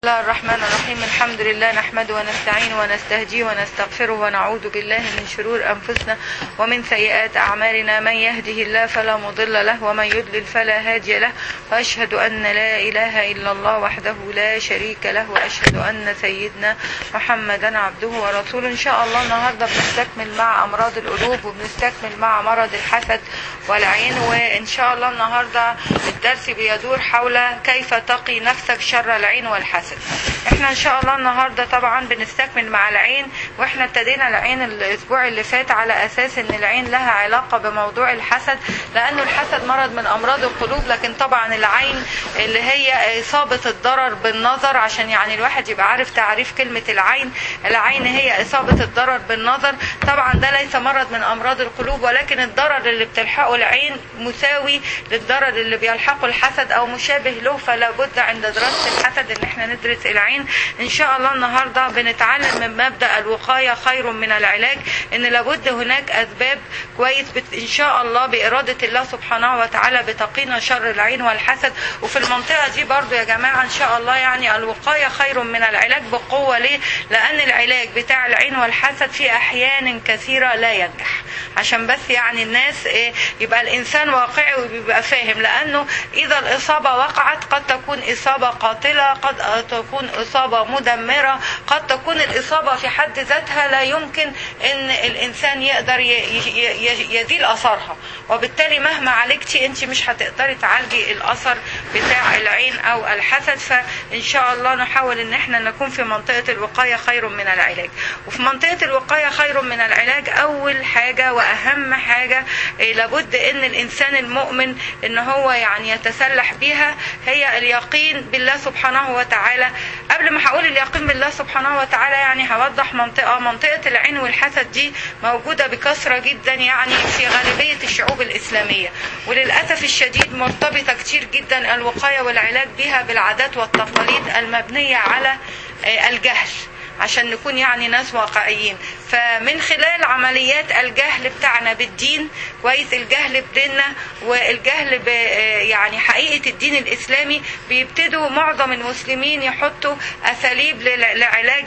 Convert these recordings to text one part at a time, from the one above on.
الله الرحمن الرحيم الحمد لله نحمده ونستعين ونستهديه ونستغفره ونعوذ بالله من شرور أنفسنا ومن سيئات أعمالنا من يهده الله فلا مضل له ومن يضلل فلا هادي له وأشهد أن لا إله إلا الله وحده لا شريك له وأشهد أن سيدنا محمدا عبده ورسوله إن شاء الله النهاردة بنستكمل مع أمراض القلوب وبنستكمل مع مرض الحسد والعين وإن شاء الله النهاردة الدرس بيدور حول كيف تقي نفسك شر العين والحسد احنا ان شاء الله النهارده طبعا بنستكمل مع العين واحنا ابتدينا العين الاسبوع اللي فات على اساس ان العين لها علاقه بموضوع الحسد لانه الحسد مرض من امراض القلوب لكن طبعا العين اللي هي اصابه الضرر بالنظر عشان يعني الواحد يبقى عارف تعريف كلمه العين العين هي اصابه الضرر بالنظر طبعا ده ليس مرض من امراض القلوب ولكن الضرر اللي بتلحقه العين مساوي للضرر اللي بيلحقه الحسد او مشابه له فلا بد عند دراسه الحسد ان احنا ندرس العين ان شاء الله النهارده بنتعلم من مبدا الوقايه خير من العلاج ان لابد هناك اسباب كويس بت... ان شاء الله باراده الله سبحانه وتعالى بتقينا شر العين والحسد وفي المنطقه دي برضو يا جماعه ان شاء الله يعني الوقايه خير من العلاج بقوه ليه لان العلاج بتاع العين والحسد في احيان كثيره لا ينجح عشان بس يعني الناس إيه يبقى الانسان واقعي وبيبقى فاهم لانه اذا الاصابه وقعت قد تكون اصابه قاتله قد تكون اصابه مدمره قد تكون الاصابه في حد ذاتها لا يمكن ان الانسان يقدر يزيل اثرها وبالتالي مهما عالجتي انت مش هتقدري تعالجي الاثر بتاع العين او الحسد فان شاء الله نحاول ان احنا نكون في منطقه الوقايه خير من العلاج وفي منطقه الوقايه خير من العلاج اول حاجه واهم حاجه لابد ان الانسان المؤمن ان هو يعني يتسلح بها هي اليقين بالله سبحانه وتعالى قبل ما هقول اليقين بالله سبحانه وتعالى يعني هوضح منطقه منطقه العين والحسد دي موجوده بكثره جدا يعني في غالبيه الشعوب الاسلاميه وللاسف الشديد مرتبطه كتير جدا الوقايه والعلاج بها بالعادات والتقاليد المبنيه على الجهل عشان نكون يعني ناس واقعيين فمن خلال عمليات الجهل بتاعنا بالدين كويس الجهل بديننا والجهل ب يعني حقيقه الدين الاسلامي بيبتدوا معظم المسلمين يحطوا اساليب لعلاج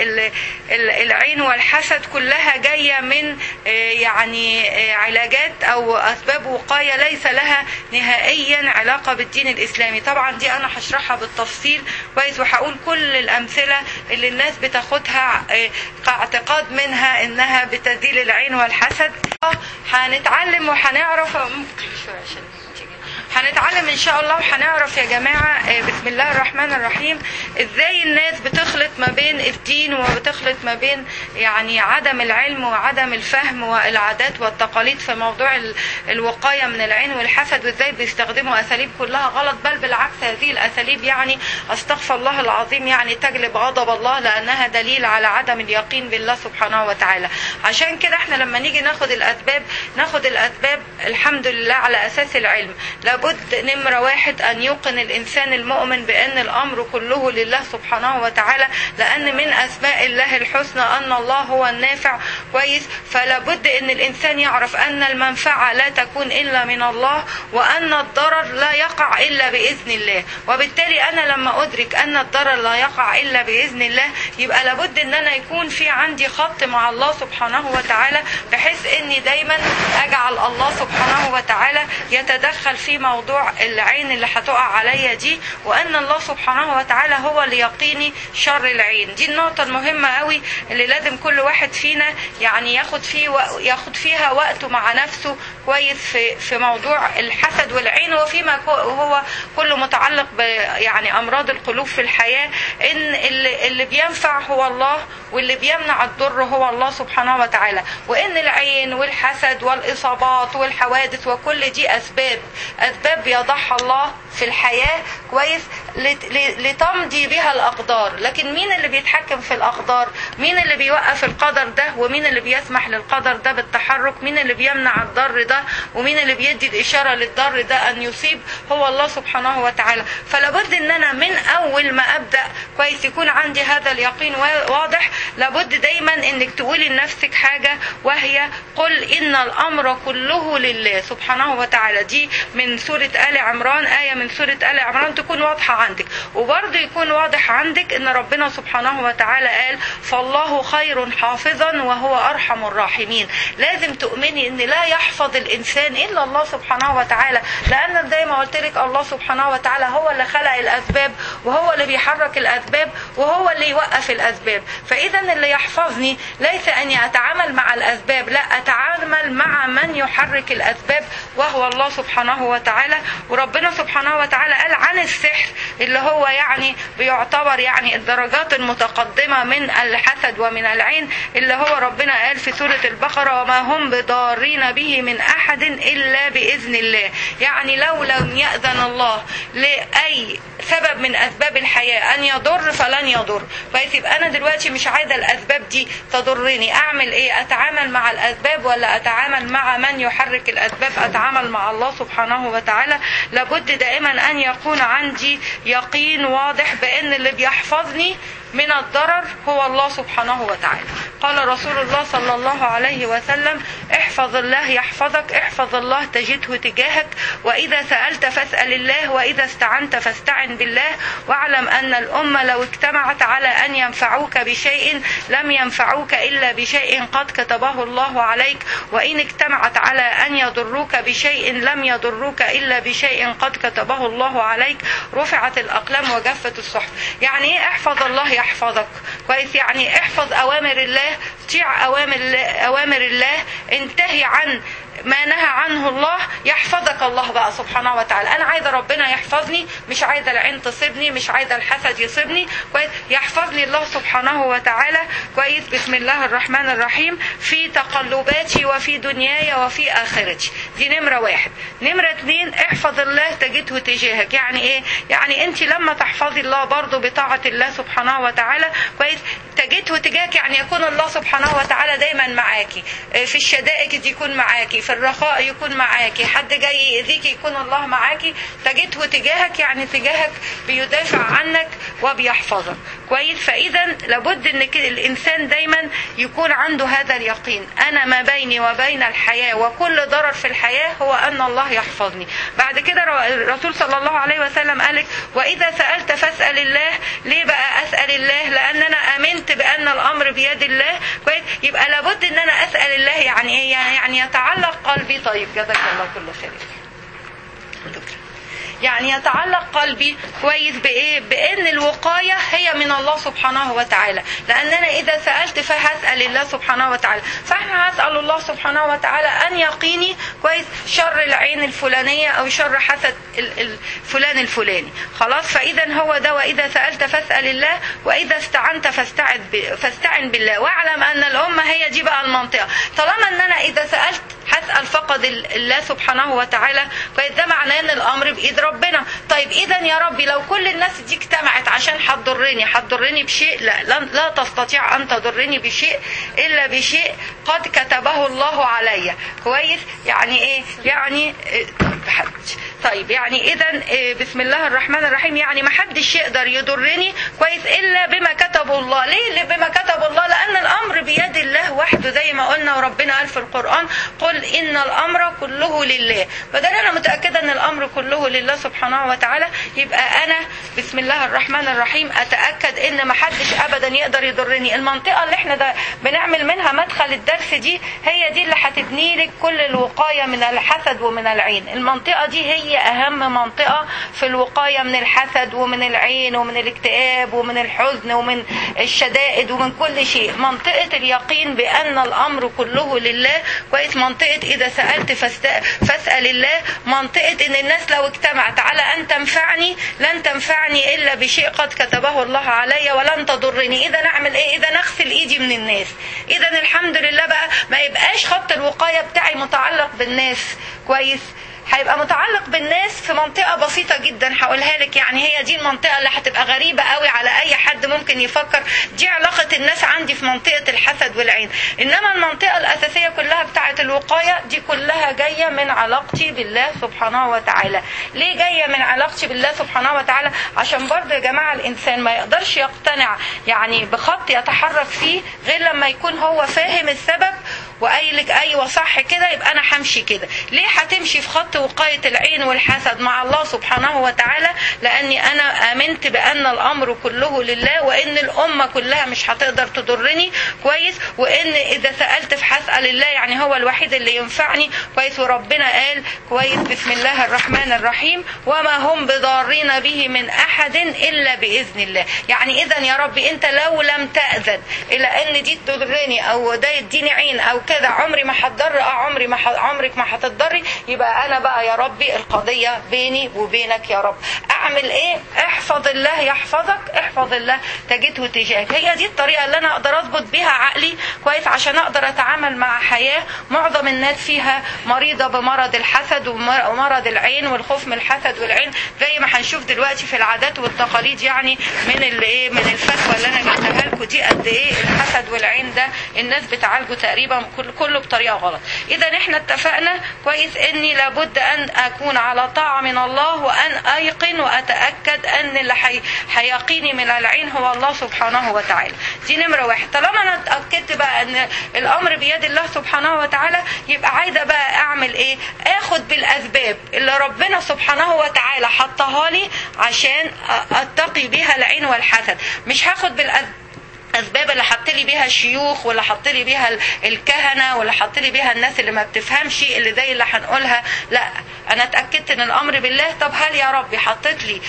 العين والحسد كلها جايه من يعني علاجات او اسباب وقايه ليس لها نهائيا علاقه بالدين الاسلامي طبعا دي انا هشرحها بالتفصيل كويس وهقول كل الامثله اللي الناس بتاخدها كاعتقاد منها انها بتزيل العين والحسد هنتعلم وهنعرف هنتعلم ان شاء الله وهنعرف يا جماعه بسم الله الرحمن الرحيم ازاي الناس بتخلط ما بين الدين وبتخلط ما بين يعني عدم العلم وعدم الفهم والعادات والتقاليد في موضوع الوقايه من العين والحسد وازاي بيستخدموا اساليب كلها غلط بل بالعكس هذه الاساليب يعني استغفر الله العظيم يعني تجلب غضب الله لانها دليل على عدم اليقين بالله سبحانه وتعالى عشان كده احنا لما نيجي ناخد الاسباب ناخد الاسباب الحمد لله على اساس العلم لابد نمرة واحد أن يوقن الإنسان المؤمن بأن الأمر كله لله سبحانه وتعالى لأن من أسماء الله الحسنى أن الله هو النافع كويس فلا بد أن الإنسان يعرف أن المنفعة لا تكون إلا من الله وأن الضرر لا يقع إلا بإذن الله وبالتالي أنا لما أدرك أن الضرر لا يقع إلا بإذن الله يبقى لابد أن أنا يكون في عندي خط مع الله سبحانه وتعالى بحيث أني دايما أجعل الله سبحانه وتعالى يتدخل في موضوع العين اللي هتقع عليا دي وان الله سبحانه وتعالى هو اللي يقيني شر العين دي النقطه المهمه قوي اللي لازم كل واحد فينا يعني ياخد فيه و... ياخد فيها وقته مع نفسه كويس في في موضوع الحسد والعين وفيما هو كله متعلق ب يعني امراض القلوب في الحياه ان اللي, اللي بينفع هو الله واللي بيمنع الضر هو الله سبحانه وتعالى وان العين والحسد والاصابات والحوادث وكل دي اسباب اسباب يضعها الله في الحياه كويس لتمضي بها الاقدار لكن مين اللي بيتحكم في الاقدار مين اللي بيوقف القدر ده ومين اللي بيسمح للقدر ده بالتحرك مين اللي بيمنع الضر ده ومين اللي بيدي الاشاره للضر ده ان يصيب هو الله سبحانه وتعالى فلابد ان انا من اول ما ابدا كويس يكون عندي هذا اليقين واضح لابد دايما انك تقولي لنفسك حاجه وهي قل ان الامر كله لله سبحانه وتعالى دي من سوره ال عمران ايه من سوره ال عمران تكون واضحه عندك وبرضه يكون واضح عندك ان ربنا سبحانه وتعالى قال فالله خير حافظا وهو ارحم الراحمين لازم تؤمني ان لا يحفظ الانسان الا الله سبحانه وتعالى لان زي ما قلت لك الله سبحانه وتعالى هو اللي خلق الاسباب وهو اللي بيحرك الاسباب وهو اللي يوقف الاسباب فاذا اللي يحفظني ليس اني اتعامل مع الاسباب لا اتعامل مع من يحرك الاسباب وهو الله سبحانه وتعالى وربنا سبحانه وتعالى قال عن السحر اللي هو يعني بيعتبر يعني الدرجات المتقدمه من الحسد ومن العين اللي هو ربنا قال في سوره البقره وما هم بضارين به من احد الا باذن الله يعني لو لم ياذن الله لاي سبب من اسباب الحياه ان يضر فلن يضر كويس يبقى انا دلوقتي مش عايزه الاسباب دي تضرني اعمل ايه اتعامل مع الاسباب ولا اتعامل مع من يحرك الاسباب اتعامل مع الله سبحانه وتعالى لابد دائما ان يكون عندي يقين واضح بان اللي بيحفظني من الضرر هو الله سبحانه وتعالى قال رسول الله صلى الله عليه وسلم احفظ الله يحفظك احفظ الله تجده تجاهك واذا سالت فاسال الله واذا استعنت فاستعن بالله واعلم ان الامه لو اجتمعت على ان ينفعوك بشيء لم ينفعوك الا بشيء قد كتبه الله عليك وان اجتمعت على ان يضروك بشيء لم يضروك الا بشيء قد كتبه الله عليك رفعت الاقلام وجفت الصحف يعني ايه احفظ الله يحفظك كويس يعني احفظ اوامر الله طيع اوامر الله, أوامر الله انتهي عن ما نهى عنه الله يحفظك الله بقى سبحانه وتعالى انا عايزه ربنا يحفظني مش عايزه العين تصيبني مش عايزه الحسد يصيبني كويس يحفظني الله سبحانه وتعالى كويس بسم الله الرحمن الرحيم في تقلباتي وفي دنياي وفي اخرتي دي نمره واحد نمره اتنين احفظ الله تجده تجاهك يعني ايه يعني انت لما تحفظي الله برضه بطاعه الله سبحانه وتعالى كويس تجده تجاهك يعني يكون الله سبحانه وتعالى دايما معاكي في الشدائد يكون معاكي في الرخاء يكون معاكي حد جاي يأذيك يكون الله معاكي تجده تجاهك يعني تجاهك بيدافع عنك وبيحفظك كويس فاذا لابد ان الانسان دايما يكون عنده هذا اليقين انا ما بيني وبين الحياه وكل ضرر في الحياه هو ان الله يحفظني بعد كده الرسول صلى الله عليه وسلم قالك واذا سالت فاسال الله ليه بقى اسال الله لان انا امنت بان الامر بيد الله كويس يبقى لابد ان انا اسال الله يعني ايه يعني يتعلق قلبي طيب جزاك الله كل خير يعني يتعلق قلبي كويس بايه بان الوقايه هي من الله سبحانه وتعالى لان انا اذا سالت فهسال الله سبحانه وتعالى فاحنا هسال الله سبحانه وتعالى ان يقيني كويس شر العين الفلانيه او شر حسد فلان الفلاني خلاص فاذا هو ده واذا سالت فاسال الله واذا استعنت فاستعن فاستعن بالله واعلم ان الامه هي دي بقى المنطقه طالما ان انا اذا سالت هسال فقد الله سبحانه وتعالى كويس ده معناه ان الامر بايد ربنا طيب اذا يا ربي لو كل الناس دي اجتمعت عشان هتضرني هتضرني بشيء لا لا تستطيع ان تضرني بشيء الا بشيء قد كتبه الله علي كويس يعني ايه يعني طيب يعني اذا بسم الله الرحمن الرحيم يعني ما حدش يقدر يضرني كويس الا بما كتبه الله ليه بما كتب الله لان الامر بيد الله وحده زي ما قلنا وربنا قال في القران قل ان الامر كله لله فدل انا متاكده ان الامر كله لله سبحانه وتعالى يبقى انا بسم الله الرحمن الرحيم اتاكد ان ما حدش ابدا يقدر يضرني المنطقه اللي احنا ده بنعمل منها مدخل الدرس دي هي دي اللي هتبني لك كل الوقايه من الحسد ومن العين المنطقه دي هي اهم منطقه في الوقايه من الحسد ومن العين ومن الاكتئاب ومن الحزن ومن الشدائد ومن كل شيء منطقه اليقين بان الامر كله لله كويس منطقه اذا سالت فاسال الله منطقه ان الناس لو اجتمعت على ان تنفعني لن تنفعني الا بشيء قد كتبه الله علي ولن تضرني اذا نعمل ايه اذا نغسل ايدي من الناس اذا الحمد لله بقى ما يبقاش خط الوقايه بتاعي متعلق بالناس كويس هيبقى متعلق بالناس في منطقة بسيطة جدا هقولها لك يعني هي دي المنطقة اللي هتبقى غريبة قوي على أي حد ممكن يفكر دي علاقة الناس عندي في منطقة الحسد والعين إنما المنطقة الأساسية كلها بتاعة الوقاية دي كلها جاية من علاقتي بالله سبحانه وتعالى ليه جاية من علاقتي بالله سبحانه وتعالى عشان برضه يا جماعة الإنسان ما يقدرش يقتنع يعني بخط يتحرك فيه غير لما يكون هو فاهم السبب وقايل لك ايوه صح كده يبقى انا همشي كده ليه هتمشي في خط وقايه العين والحسد مع الله سبحانه وتعالى لاني انا امنت بان الامر كله لله وان الامه كلها مش هتقدر تضرني كويس وان اذا سالت في هسال الله يعني هو الوحيد اللي ينفعني كويس وربنا قال كويس بسم الله الرحمن الرحيم وما هم بضارين به من احد الا باذن الله يعني اذا يا رب انت لو لم تاذن الى ان دي تضرني او ده يديني عين او كذا عمري ما هتضر اه عمري ما ح... عمرك ما هتضري يبقى انا بقى يا ربي القضيه بيني وبينك يا رب اعمل ايه احفظ الله يحفظك احفظ الله تجده تجاهك هي دي الطريقه اللي انا اقدر اضبط بيها عقلي كويس عشان اقدر اتعامل مع حياه معظم الناس فيها مريضه بمرض الحسد ومرض العين والخوف من الحسد والعين زي ما هنشوف دلوقتي في العادات والتقاليد يعني من الايه من الفتوى اللي انا جبتها لكم دي قد ايه الحسد والعين ده الناس بتعالجه تقريبا كله بطريقه غلط اذا احنا اتفقنا كويس اني لابد ان اكون على طاعه من الله وان ايقن واتاكد ان اللي هيقيني من العين هو الله سبحانه وتعالى دي نمره واحد طالما انا اتاكدت بقى ان الامر بيد الله سبحانه وتعالى يبقى عايزه بقى اعمل ايه اخد بالاسباب اللي ربنا سبحانه وتعالى حطها لي عشان اتقي بيها العين والحسد مش هاخد بالاسباب اسباب اللي حط لي بيها الشيوخ واللي حط لي بيها الكهنه واللي حط لي بيها الناس اللي ما بتفهمش اللي زي اللي هنقولها لا انا اتاكدت ان الامر بالله طب هل يا ربي حطيت لي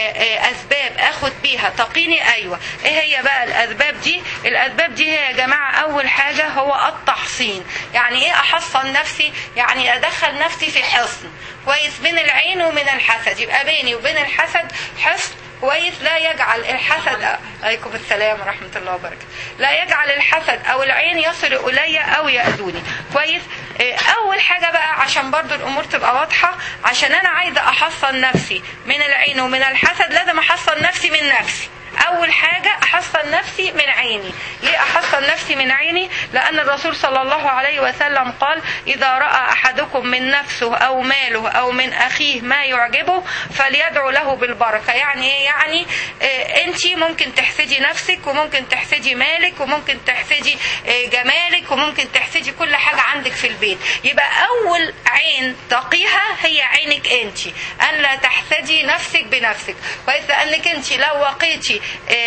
اسباب اخد بيها تقيني ايوه ايه هي بقى الاسباب دي الاسباب دي هي يا جماعه اول حاجه هو التحصين يعني ايه احصن نفسي يعني ادخل نفسي في حصن كويس بين العين ومن الحسد يبقى بيني وبين الحسد حصن كويس لا يجعل الحسد عليكم السلام ورحمة الله وبركاته لا يجعل الحسد أو العين يصل إلي أو يأذوني كويس أول حاجة بقى عشان برضو الأمور تبقى واضحة عشان أنا عايزة أحصن نفسي من العين ومن الحسد لازم أحصن نفسي من نفسي اول حاجة احصن نفسي من عيني ليه احصن نفسي من عيني لان الرسول صلى الله عليه وسلم قال اذا رأى احدكم من نفسه او ماله او من اخيه ما يعجبه فليدعو له بالبركة يعني ايه يعني إيه انت ممكن تحسدي نفسك وممكن تحسدي مالك وممكن تحسدي إيه جمالك وممكن تحسدي كل حاجة عندك في البيت يبقى اول عين تقيها هي عينك انت ان لا تحسدي نفسك بنفسك كويس لانك انت لو وقيتي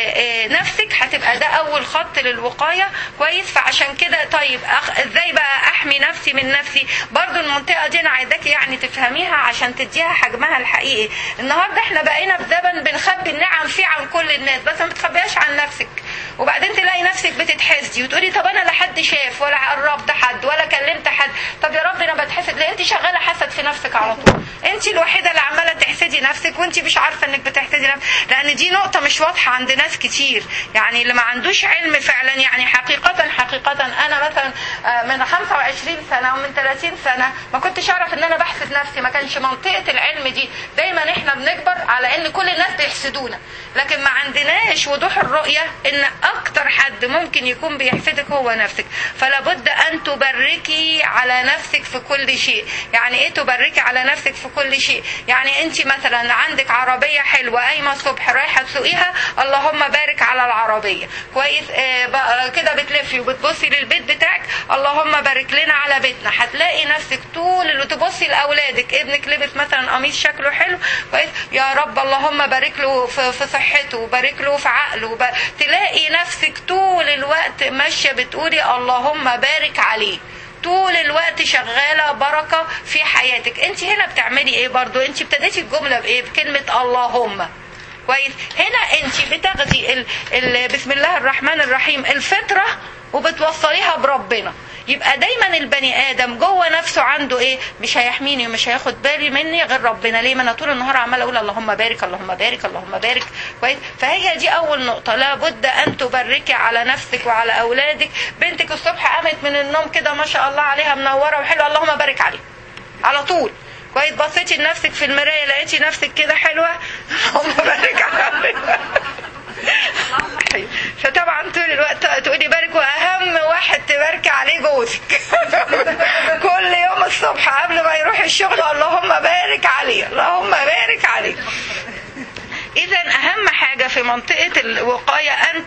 نفسك هتبقى ده اول خط للوقايه كويس فعشان كده طيب أخ... ازاي بقى احمي نفسي من نفسي برضو المنطقه دي انا عايزاكي يعني تفهميها عشان تديها حجمها الحقيقي النهارده احنا بقينا في زمن بنخبي النعم فيه عن كل الناس بس ما تخبيهاش عن نفسك وبعدين تلاقي نفسك بتتحسدي وتقولي طب انا لا حد شاف ولا قربت حد ولا كلمت حد طب يا رب انا بتحسد ليه انت شغاله حسد في نفسك على طول انت الوحيده اللي عماله تحسدي نفسك وانت مش عارفه انك بتحسدي نفسك لان دي نقطه مش واضحه عند ناس كتير يعني اللي ما عندوش علم فعلا يعني حقيقه حقيقه انا مثلا من 25 سنه ومن 30 سنه ما كنتش اعرف ان انا بحسد نفسي ما كانش منطقه العلم دي دايما احنا بنكبر على ان كل الناس بيحسدونا لكن ما عندناش وضوح الرؤيه ان اكتر حد ممكن يكون بيحسدك هو نفسك فلا بد ان تبركي على نفسك في كل شيء يعني ايه تبركي على نفسك في كل شيء يعني انت مثلا عندك عربيه حلوه قايمه الصبح رايحه تسوقيها اللهم بارك على العربيه كويس آه كده بتلفي وبتبصي للبيت بتاعك اللهم بارك لنا على بيتنا هتلاقي نفسك طول اللي تبصي لاولادك ابنك لبس مثلا قميص شكله حلو كويس يا رب اللهم بارك له في صحته وبارك له في عقله تلاقي نفسك طول الوقت ماشيه بتقولي اللهم بارك عليه طول الوقت شغاله بركه في حياتك انت هنا بتعملي ايه برضو انت ابتديتي الجمله بايه بكلمه اللهم كويس هنا انت بتاخدي ال... ال... بسم الله الرحمن الرحيم الفطره وبتوصليها بربنا يبقى دايما البني ادم جوه نفسه عنده ايه مش هيحميني ومش هياخد بالي مني غير ربنا ليه ما انا طول النهار عماله اقول اللهم بارك اللهم بارك اللهم بارك كويس فهي دي اول نقطه لابد ان تبركي على نفسك وعلى اولادك بنتك الصبح قامت من النوم كده ما شاء الله عليها منوره وحلوه اللهم بارك عليها على طول كويس بصيتي لنفسك في المرايه لقيتي نفسك كده حلوه اللهم بارك عليها فطبعا طول الوقت تقولي بارك واهم واحد تباركي عليه جوزك كل يوم الصبح قبل ما يروح الشغل اللهم بارك عليه اللهم بارك عليه اذا اهم حاجه في منطقه الوقايه ان تجعلي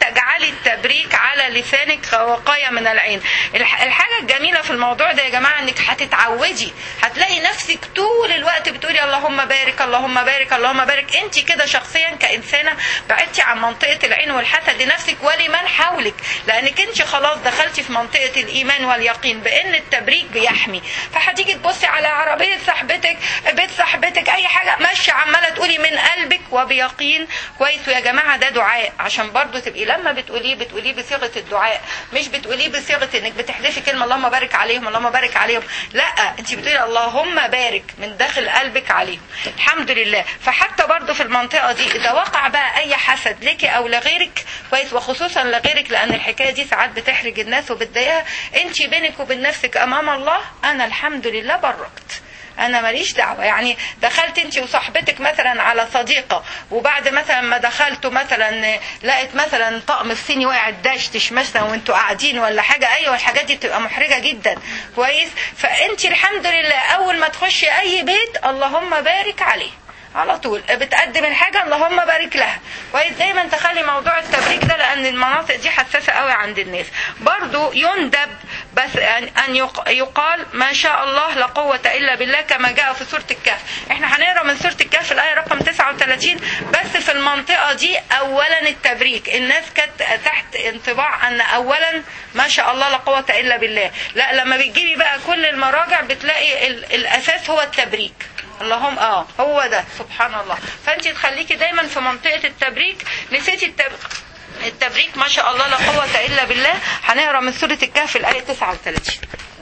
اجعلي التبريك على لسانك وقايه من العين الح- الحاجه الجميله في الموضوع ده يا جماعه انك هتتعودي هتلاقي نفسك طول الوقت بتقولي اللهم بارك اللهم بارك اللهم بارك انت كده شخصيا كانسانه بعدتي عن منطقه العين والحسد لنفسك ولمن حولك لانك انت خلاص دخلتي في منطقه الايمان واليقين بان التبريك بيحمي فهتيجي تبصي على عربيه صاحبتك بيت صاحبتك اي حاجه ماشيه عماله تقولي من قلبك وبيقين كويس ويا جماعه ده دعاء عشان برضو تبقي لما بتقوليه بتقوليه بصيغه الدعاء مش بتقوليه بصيغه انك بتحذفي كلمه اللهم بارك عليهم اللهم بارك عليهم لا انت بتقولي اللهم بارك من داخل قلبك عليهم الحمد لله فحتى برضو في المنطقه دي اذا وقع بقى اي حسد لك او لغيرك كويس وخصوصا لغيرك لان الحكايه دي ساعات بتحرج الناس وبتضايقها انت بينك وبين نفسك امام الله انا الحمد لله بركت انا ماليش دعوه يعني دخلت انت وصاحبتك مثلا على صديقه وبعد مثلا ما دخلتوا مثلا لقيت مثلا طقم الصيني وقع دشتش مثلا وانتوا قاعدين ولا حاجه ايوه الحاجات دي بتبقى محرجه جدا كويس فانت الحمد لله اول ما تخشي اي بيت اللهم بارك عليه على طول بتقدم الحاجه اللهم بارك لها كويس دايما تخلي موضوع التبريك ده لان المناطق دي حساسه قوي عند الناس برضو يندب بس ان أن يق- يقال ما شاء الله لا قوه الا بالله كما جاء في سوره الكهف احنا هنقرا من سوره الكهف الايه رقم 39 بس في المنطقه دي اولا التبريك الناس كانت تحت انطباع ان اولا ما شاء الله لا قوه الا بالله لا لما بتجيبي بقى كل المراجع بتلاقي ال- الاساس هو التبريك اللهم اه هو ده سبحان الله فانت تخليكي دايما في منطقه التبريك نسيتي التبريك التبريك ما شاء الله لا قوة إلا بالله هنقرا من سورة الكهف الآية 39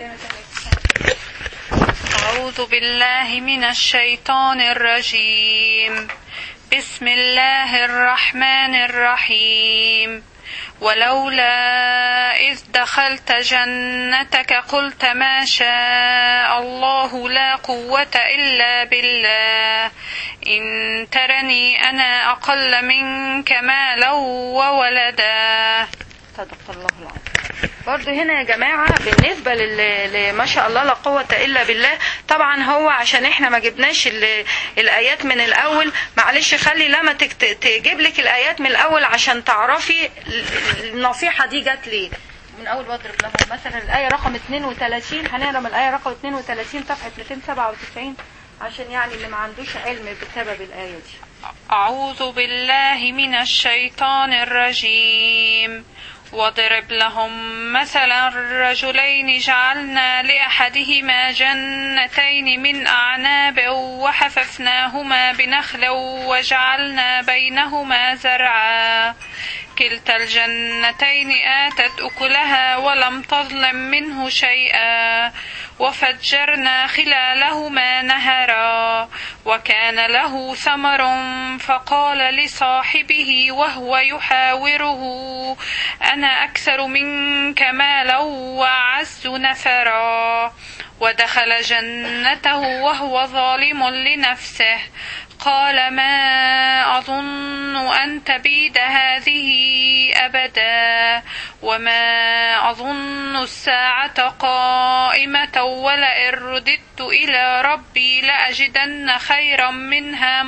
أعوذ بالله من الشيطان الرجيم بسم الله الرحمن الرحيم ولولا إذ دخلت جنتك قلت ما شاء الله لا قوة إلا بالله إن ترني أنا أقل منك مالا وولدا صدق الله العظيم برضه هنا يا جماعة بالنسبة لل- لما شاء الله لا قوة إلا بالله طبعا هو عشان احنا ما جبناش ال- الآيات من الأول معلش خلي لما تكت- تجيب لك الآيات من الأول عشان تعرفي ال- النصيحة دي جت ليه من أول واضرب لهم مثلا الآية رقم 32 هنقرا من الآية رقم 32 صفحة 297 عشان يعني اللي ما عندوش علم بسبب الآية دي أعوذ بالله من الشيطان الرجيم واضرب لهم مثلا رجلين جعلنا لأحدهما جنتين من أعناب وحففناهما بنخل وجعلنا بينهما زرعا كلتا الجنتين آتت أكلها ولم تظلم منه شيئا وفجرنا خلالهما نهرا وكان له ثمر فقال لصاحبه وهو يحاوره أنا أكثر منك مالا وأعز نفرا ودخل جنته وهو ظالم لنفسه قال ما أظن أن تبيد هذه أبدا وما أظن الساعة قائمة ولئن رددت إلى ربي لأجدن خيرا منها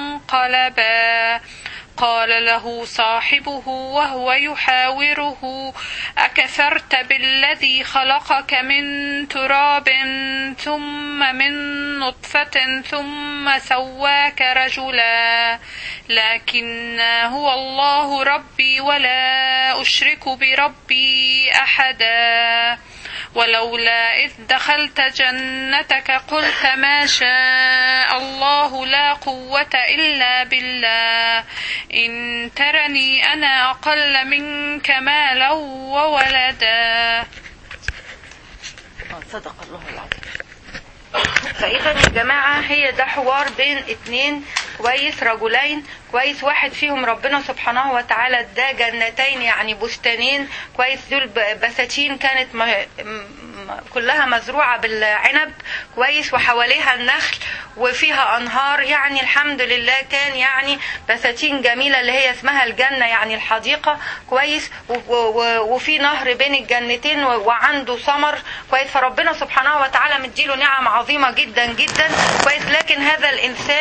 منقلبا قال له صاحبه وهو يحاوره أكفرت بالذي خلقك من تراب ثم من نطفة ثم سواك رجلا لكن هو الله ربي ولا أشرك بربي أحدا ولولا إذ دخلت جنتك قلت ما شاء الله لا قوة إلا بالله إن ترني أنا أقل منك مالا وولدا آه، صدق الله العظيم فاذا يا جماعه هي ده حوار بين اتنين كويس رجلين كويس واحد فيهم ربنا سبحانه وتعالى اداه جنتين يعني بستانين كويس دول ب- بساتين كانت م- م- كلها مزروعه بالعنب كويس وحواليها النخل وفيها انهار يعني الحمد لله كان يعني بساتين جميله اللي هي اسمها الجنه يعني الحديقه كويس و- و- وفي نهر بين الجنتين و- وعنده ثمر كويس فربنا سبحانه وتعالى مديله نعم عظيمه جدا جدا كويس لكن هذا الانسان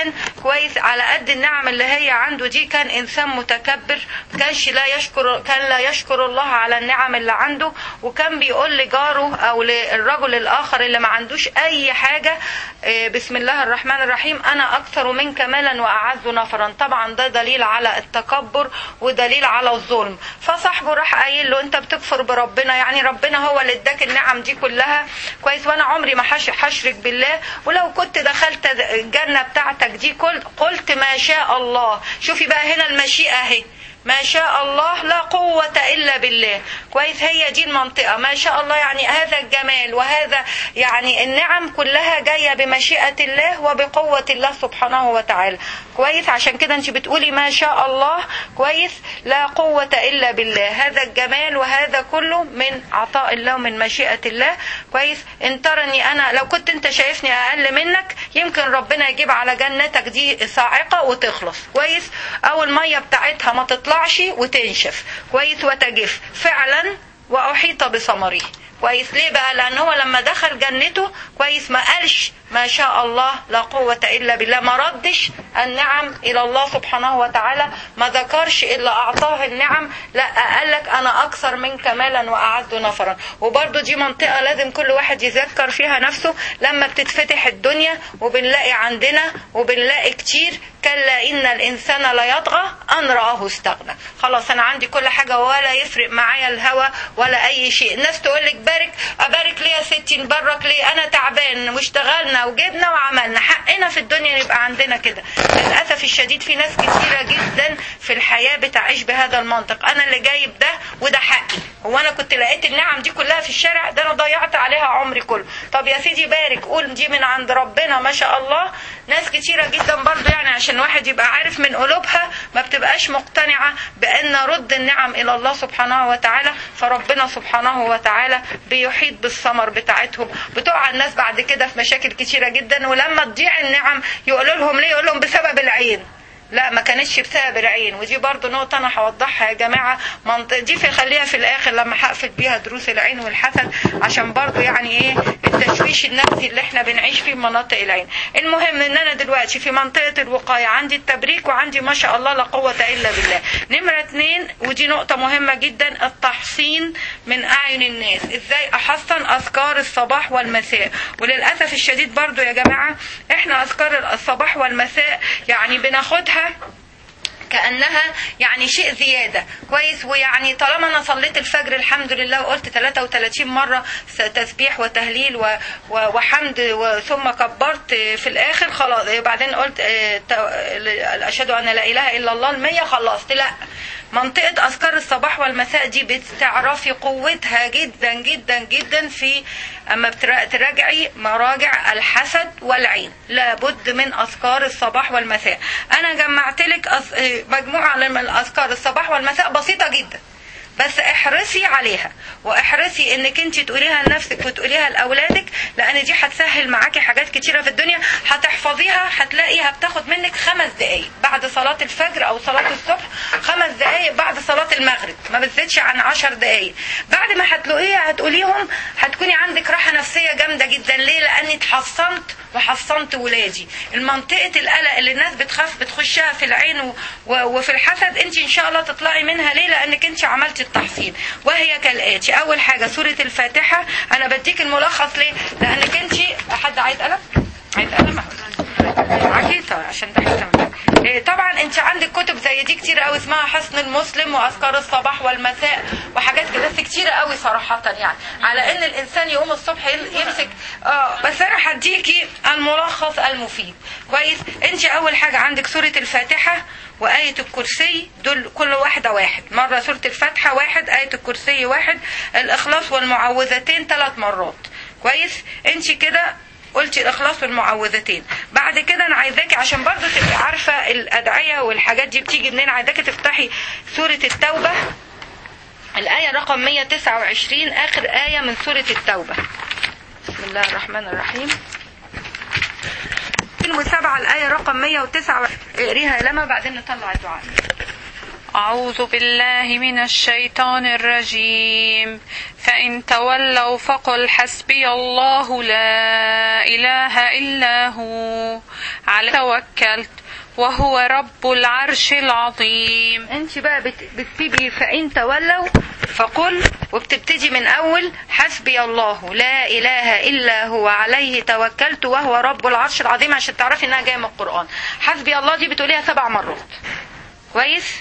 كويس على قد النعم اللي هي عنده دي كان انسان متكبر كانش لا يشكر كان لا يشكر الله على النعم اللي عنده وكان بيقول لجاره او للرجل الاخر اللي ما عندوش اي حاجه آه، بسم الله الرحمن الرحيم انا اكثر منك مالا واعز نفرا طبعا ده دليل على التكبر ودليل على الظلم فصاحبه راح قايل له انت بتكفر بربنا يعني ربنا هو اللي اداك النعم دي كلها كويس وانا عمري ما حش- هشرك بالله ولو كنت دخلت الجنه بتاعتك دي قلت قلت ما شاء الله شوفي بقى هنا المشيئه اهي ما شاء الله لا قوة إلا بالله كويس هي دي المنطقة ما شاء الله يعني هذا الجمال وهذا يعني النعم كلها جاية بمشيئة الله وبقوة الله سبحانه وتعالى كويس عشان كده انت بتقولي ما شاء الله كويس لا قوة إلا بالله هذا الجمال وهذا كله من عطاء الله ومن مشيئة الله كويس ان ترني أنا لو كنت انت شايفني أقل منك يمكن ربنا يجيب على جنتك دي صاعقة وتخلص كويس أو المية بتاعتها ما تطلعش وتنشف كويس وتجف فعلا وأحيط بثمره كويس ليه بقى لان هو لما دخل جنته كويس ما قالش ما شاء الله لا قوة الا بالله ما ردش النعم الى الله سبحانه وتعالى ما ذكرش الا اعطاه النعم لا قال لك انا اكثر منك مالا واعز نفرا وبرضه دي منطقة لازم كل واحد يذكر فيها نفسه لما بتتفتح الدنيا وبنلاقي عندنا وبنلاقي كتير كلا ان الانسان ليطغى ان رآه استغنى خلاص انا عندي كل حاجة ولا يفرق معايا الهوى ولا اي شيء الناس تقول لك بارك ابارك ليه يا ستي نبرك ليه انا تعبان واشتغلنا وجبنا وعملنا حقنا في الدنيا يبقى عندنا كده للاسف الشديد في ناس كتيرة جدا في الحياة بتعيش بهذا المنطق انا اللي جايب ده وده حقي هو انا كنت لقيت النعم دي كلها في الشارع ده انا ضيعت عليها عمري كله طب يا سيدي بارك قول دي من عند ربنا ما شاء الله ناس كتيرة جدا برضو يعني عشان واحد يبقى عارف من قلوبها ما بتبقاش مقتنعة بأن رد النعم إلى الله سبحانه وتعالى فربنا سبحانه وتعالى بيحيط بالثمر بتاعتهم بتقع الناس بعد كده في مشاكل كتيرة جدا ولما تضيع النعم يقولوا لهم ليه يقول لهم بسبب العين لا ما كانتش بسبب العين ودي برضو نقطة أنا هوضحها يا جماعة منطق دي في خليها في الآخر لما هقفل بيها دروس العين والحسد عشان برضو يعني إيه التشويش النفسي اللي احنا بنعيش فيه في مناطق العين المهم إن أنا دلوقتي في منطقة الوقاية عندي التبريك وعندي ما شاء الله لا قوة إلا بالله نمرة اتنين ودي نقطة مهمة جدا التحصين من أعين الناس إزاي أحصن أذكار الصباح والمساء وللأسف الشديد برضو يا جماعة احنا أذكار الصباح والمساء يعني بناخدها كانها يعني شيء زياده كويس ويعني طالما انا صليت الفجر الحمد لله وقلت 33 مره تسبيح وتهليل و- و- وحمد و- ثم كبرت في الاخر خلاص بعدين قلت آه، تو- اشهد ان لا اله الا الله المية خلصت لا منطقة أذكار الصباح والمساء دي بتعرفي قوتها جدا جدا جدا في أما بترا- تراجعي مراجع الحسد والعين لابد من أذكار الصباح والمساء أنا جمعت لك أص- آه، مجموعة من الأذكار الصباح والمساء بسيطة جدا بس احرصي عليها واحرصي انك انت تقوليها لنفسك وتقوليها لاولادك لان دي هتسهل معاكي حاجات كتيره في الدنيا هتحفظيها هتلاقيها بتاخد منك خمس دقايق بعد صلاه الفجر او صلاه الصبح خمس دقايق بعد صلاه المغرب ما بتزيدش عن عشر دقايق بعد ما هتلاقيها هتقوليهم هتكوني عندك راحه نفسيه جامده جدا ليه لاني اتحصنت وحصنت ولادي المنطقه القلق اللي الناس بتخاف بتخشها في العين و... و... وفي الحسد انت ان شاء الله تطلعي منها ليه لانك انت عملتي التحصين وهي كالاتي اول حاجه سوره الفاتحه انا بديك الملخص ليه لانك انت حد عايز قلم عايز قلم معاكي طيب عشان ده هيستمر. إيه، طبعا انت عندك كتب زي دي كتير قوي اسمها حسن المسلم واذكار الصباح والمساء وحاجات كده بس كتير قوي صراحه يعني على ان الانسان يقوم الصبح يل- يمسك اه بس انا هديكي الملخص المفيد كويس انت اول حاجه عندك سوره الفاتحه وآية الكرسي دول كل واحدة واحد مرة سورة الفاتحة واحد آية الكرسي واحد الإخلاص والمعوذتين ثلاث مرات كويس انت كده قلتي الاخلاص والمعوذتين بعد كده انا عايزاكي عشان برضو تبقي عارفه الادعيه والحاجات دي بتيجي منين عايزاكي تفتحي سوره التوبه الايه رقم 129 اخر ايه من سوره التوبه بسم الله الرحمن الرحيم 2007 الايه رقم 109 اقريها لما بعدين نطلع الدعاء أعوذ بالله من الشيطان الرجيم فإن تولوا فقل حسبي الله لا إله إلا هو على توكلت وهو رب العرش العظيم انت بقى بت- بتكتبي فإن تولوا فقل وبتبتدي من أول حسبي الله لا إله إلا هو عليه توكلت وهو رب العرش العظيم عشان تعرفي إنها جاية من القرآن حسبي الله دي بتقوليها سبع مرات كويس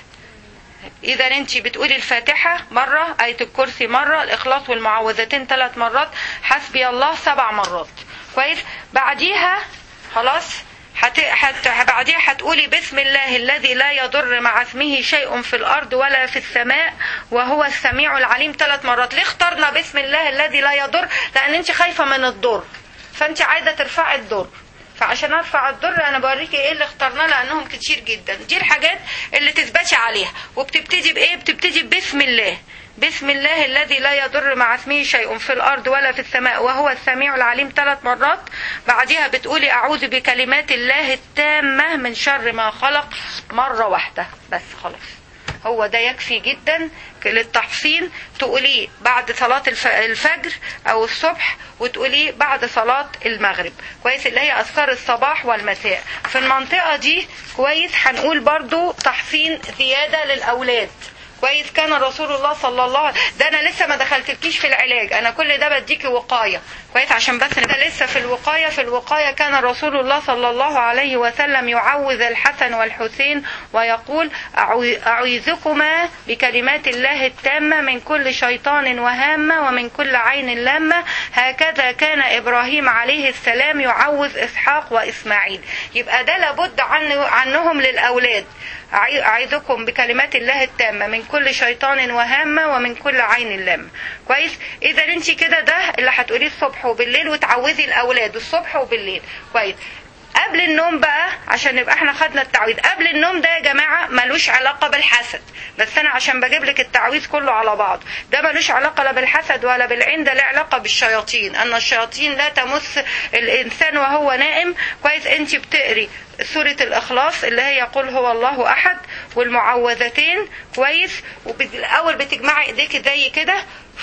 إذا أنت بتقولي الفاتحة مرة آية الكرسي مرة الإخلاص والمعوذتين ثلاث مرات حسبي الله سبع مرات كويس بعديها خلاص حت... حت... بعديها هتقولي بسم الله الذي لا يضر مع اسمه شيء في الأرض ولا في السماء وهو السميع العليم ثلاث مرات ليه اخترنا بسم الله الذي لا يضر لأن أنت خايفة من الضر فأنت عايزة ترفعي الضر فعشان ارفع الضر انا بوريكي ايه اللي اخترناه لانهم كتير جدا دي الحاجات اللي تثبتي عليها وبتبتدي بايه بتبتدي بسم الله بسم الله الذي لا يضر مع اسمه شيء في الارض ولا في السماء وهو السميع العليم ثلاث مرات بعدها بتقولي اعوذ بكلمات الله التامه من شر ما خلق مره واحده بس خلاص هو ده يكفي جدا للتحصين تقوليه بعد صلاة الف- الفجر أو الصبح وتقوليه بعد صلاة المغرب كويس اللي هي أذكار الصباح والمساء في المنطقة دي كويس هنقول برضو تحصين زيادة للأولاد كويس كان رسول الله صلى الله عليه ده انا لسه ما دخلتلكيش في العلاج انا كل ده بديكي وقايه كويس عشان بس ده لسه في الوقايه في الوقايه كان رسول الله صلى الله عليه وسلم يعوذ الحسن والحسين ويقول أعو- اعوذكما بكلمات الله التامه من كل شيطان وهامه ومن كل عين لامه هكذا كان ابراهيم عليه السلام يعوذ اسحاق واسماعيل يبقى ده لابد عنه عنهم للاولاد أعي- أعيذكم بكلمات الله التامة من كل شيطان وهامة ومن كل عين لامة كويس إذا أنت كده ده اللي هتقوليه الصبح وبالليل وتعوذي الأولاد الصبح وبالليل كويس قبل النوم بقى عشان نبقى احنا خدنا التعويذ قبل النوم ده يا جماعة ملوش علاقة بالحسد بس انا عشان بجيب لك التعويذ كله على بعض ده ملوش علاقة لا بالحسد ولا بالعين ده له علاقة بالشياطين ان الشياطين لا تمس الانسان وهو نائم كويس انت بتقري سورة الإخلاص اللي هي قل هو الله أحد والمعوذتين كويس والأول بتجمعي إيديك زي كده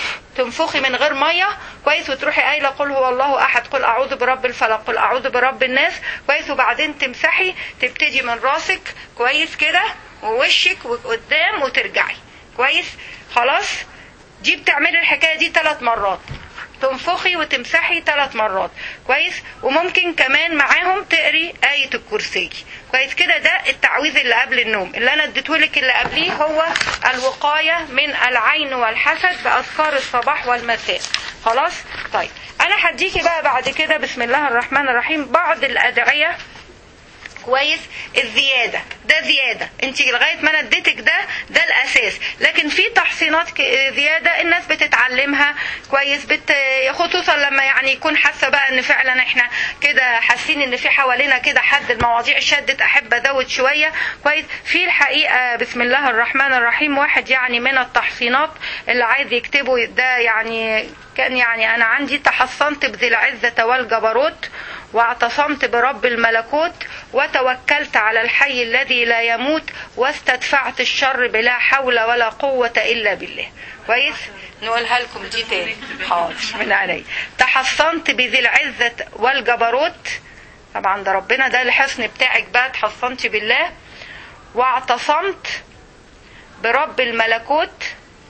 تنفخي من غير ميه كويس وتروحي قايله قل هو الله احد قل اعوذ برب الفلق قل اعوذ برب الناس كويس وبعدين تمسحي تبتدي من راسك كويس كده ووشك وقدام وترجعي كويس خلاص دي بتعملي الحكايه دي ثلاث مرات تنفخي وتمسحي ثلاث مرات كويس وممكن كمان معاهم تقري آية الكرسي كويس كده ده التعويذ اللي قبل النوم اللي انا اديتهولك اللي قبليه هو الوقاية من العين والحسد بأذكار الصباح والمساء خلاص طيب انا هديكي بقى بعد كده بسم الله الرحمن الرحيم بعض الادعية كويس الزيادة ده زيادة انت لغاية ما انا اديتك ده ده الاساس لكن في تحصينات ك- زيادة الناس بتتعلمها كويس بت خصوصا لما يعني يكون حاسة بقى ان فعلا احنا كده حاسين ان في حوالينا كده حد المواضيع شدت احب ازود شوية كويس في الحقيقة بسم الله الرحمن الرحيم واحد يعني من التحصينات اللي عايز يكتبه ده يعني كان يعني انا عندي تحصنت بذي العزة والجبروت واعتصمت برب الملكوت وتوكلت على الحي الذي لا يموت واستدفعت الشر بلا حول ولا قوة إلا بالله كويس نقولها لكم دي تاني حاضر من علي تحصنت بذي العزة والجبروت طبعا ده ربنا ده الحصن بتاعك بقى تحصنت بالله واعتصمت برب الملكوت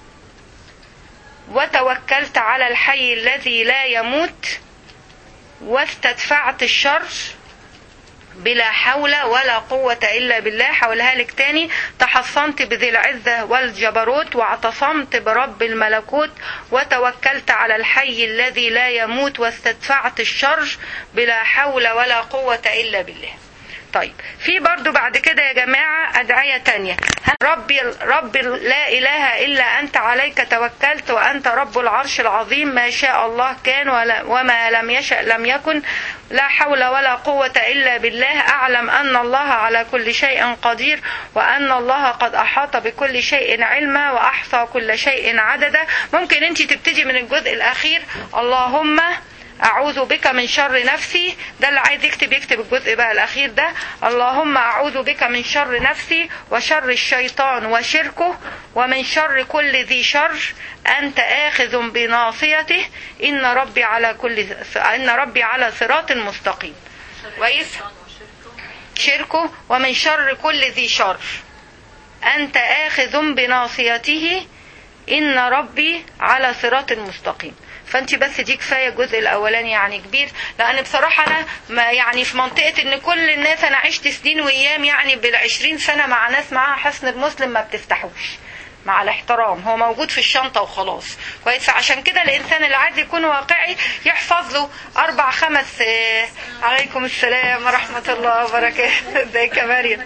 وتوكلت على الحي الذي لا يموت واستدفعت الشر بلا حول ولا قوة إلا بالله حولها لك تاني تحصنت بذي العزة والجبروت واعتصمت برب الملكوت وتوكلت على الحي الذي لا يموت واستدفعت الشر بلا حول ولا قوة إلا بالله طيب في برضو بعد كده يا جماعة أدعية تانية ربي ربي لا إله إلا أنت عليك توكلت وأنت رب العرش العظيم ما شاء الله كان ولا وما لم يشأ لم يكن لا حول ولا قوة إلا بالله أعلم أن الله على كل شيء قدير وأن الله قد أحاط بكل شيء علما وأحصى كل شيء عددا ممكن أنت تبتدي من الجزء الأخير اللهم أعوذ بك من شر نفسي ده اللي عايز يكتب يكتب الجزء بقى الأخير ده اللهم أعوذ بك من شر نفسي وشر الشيطان وشركه ومن شر كل ذي شر أنت آخذ بناصيته إن ربي على كل إن ربي على صراط مستقيم كويس شركه ومن شر كل ذي شر أنت آخذ بناصيته إن ربي على صراط مستقيم فانت بس دي كفايه الجزء الاولاني يعني كبير لان بصراحه انا ما يعني في منطقه ان كل الناس انا عشت سنين وايام يعني بالعشرين سنه مع ناس معاها حصن المسلم ما بتفتحوش مع الاحترام هو موجود في الشنطة وخلاص كويس عشان كده الإنسان اللي عايز يكون واقعي يحفظ له أربع خمس آه، عليكم السلام ورحمة الله وبركاته ازيك يا مريم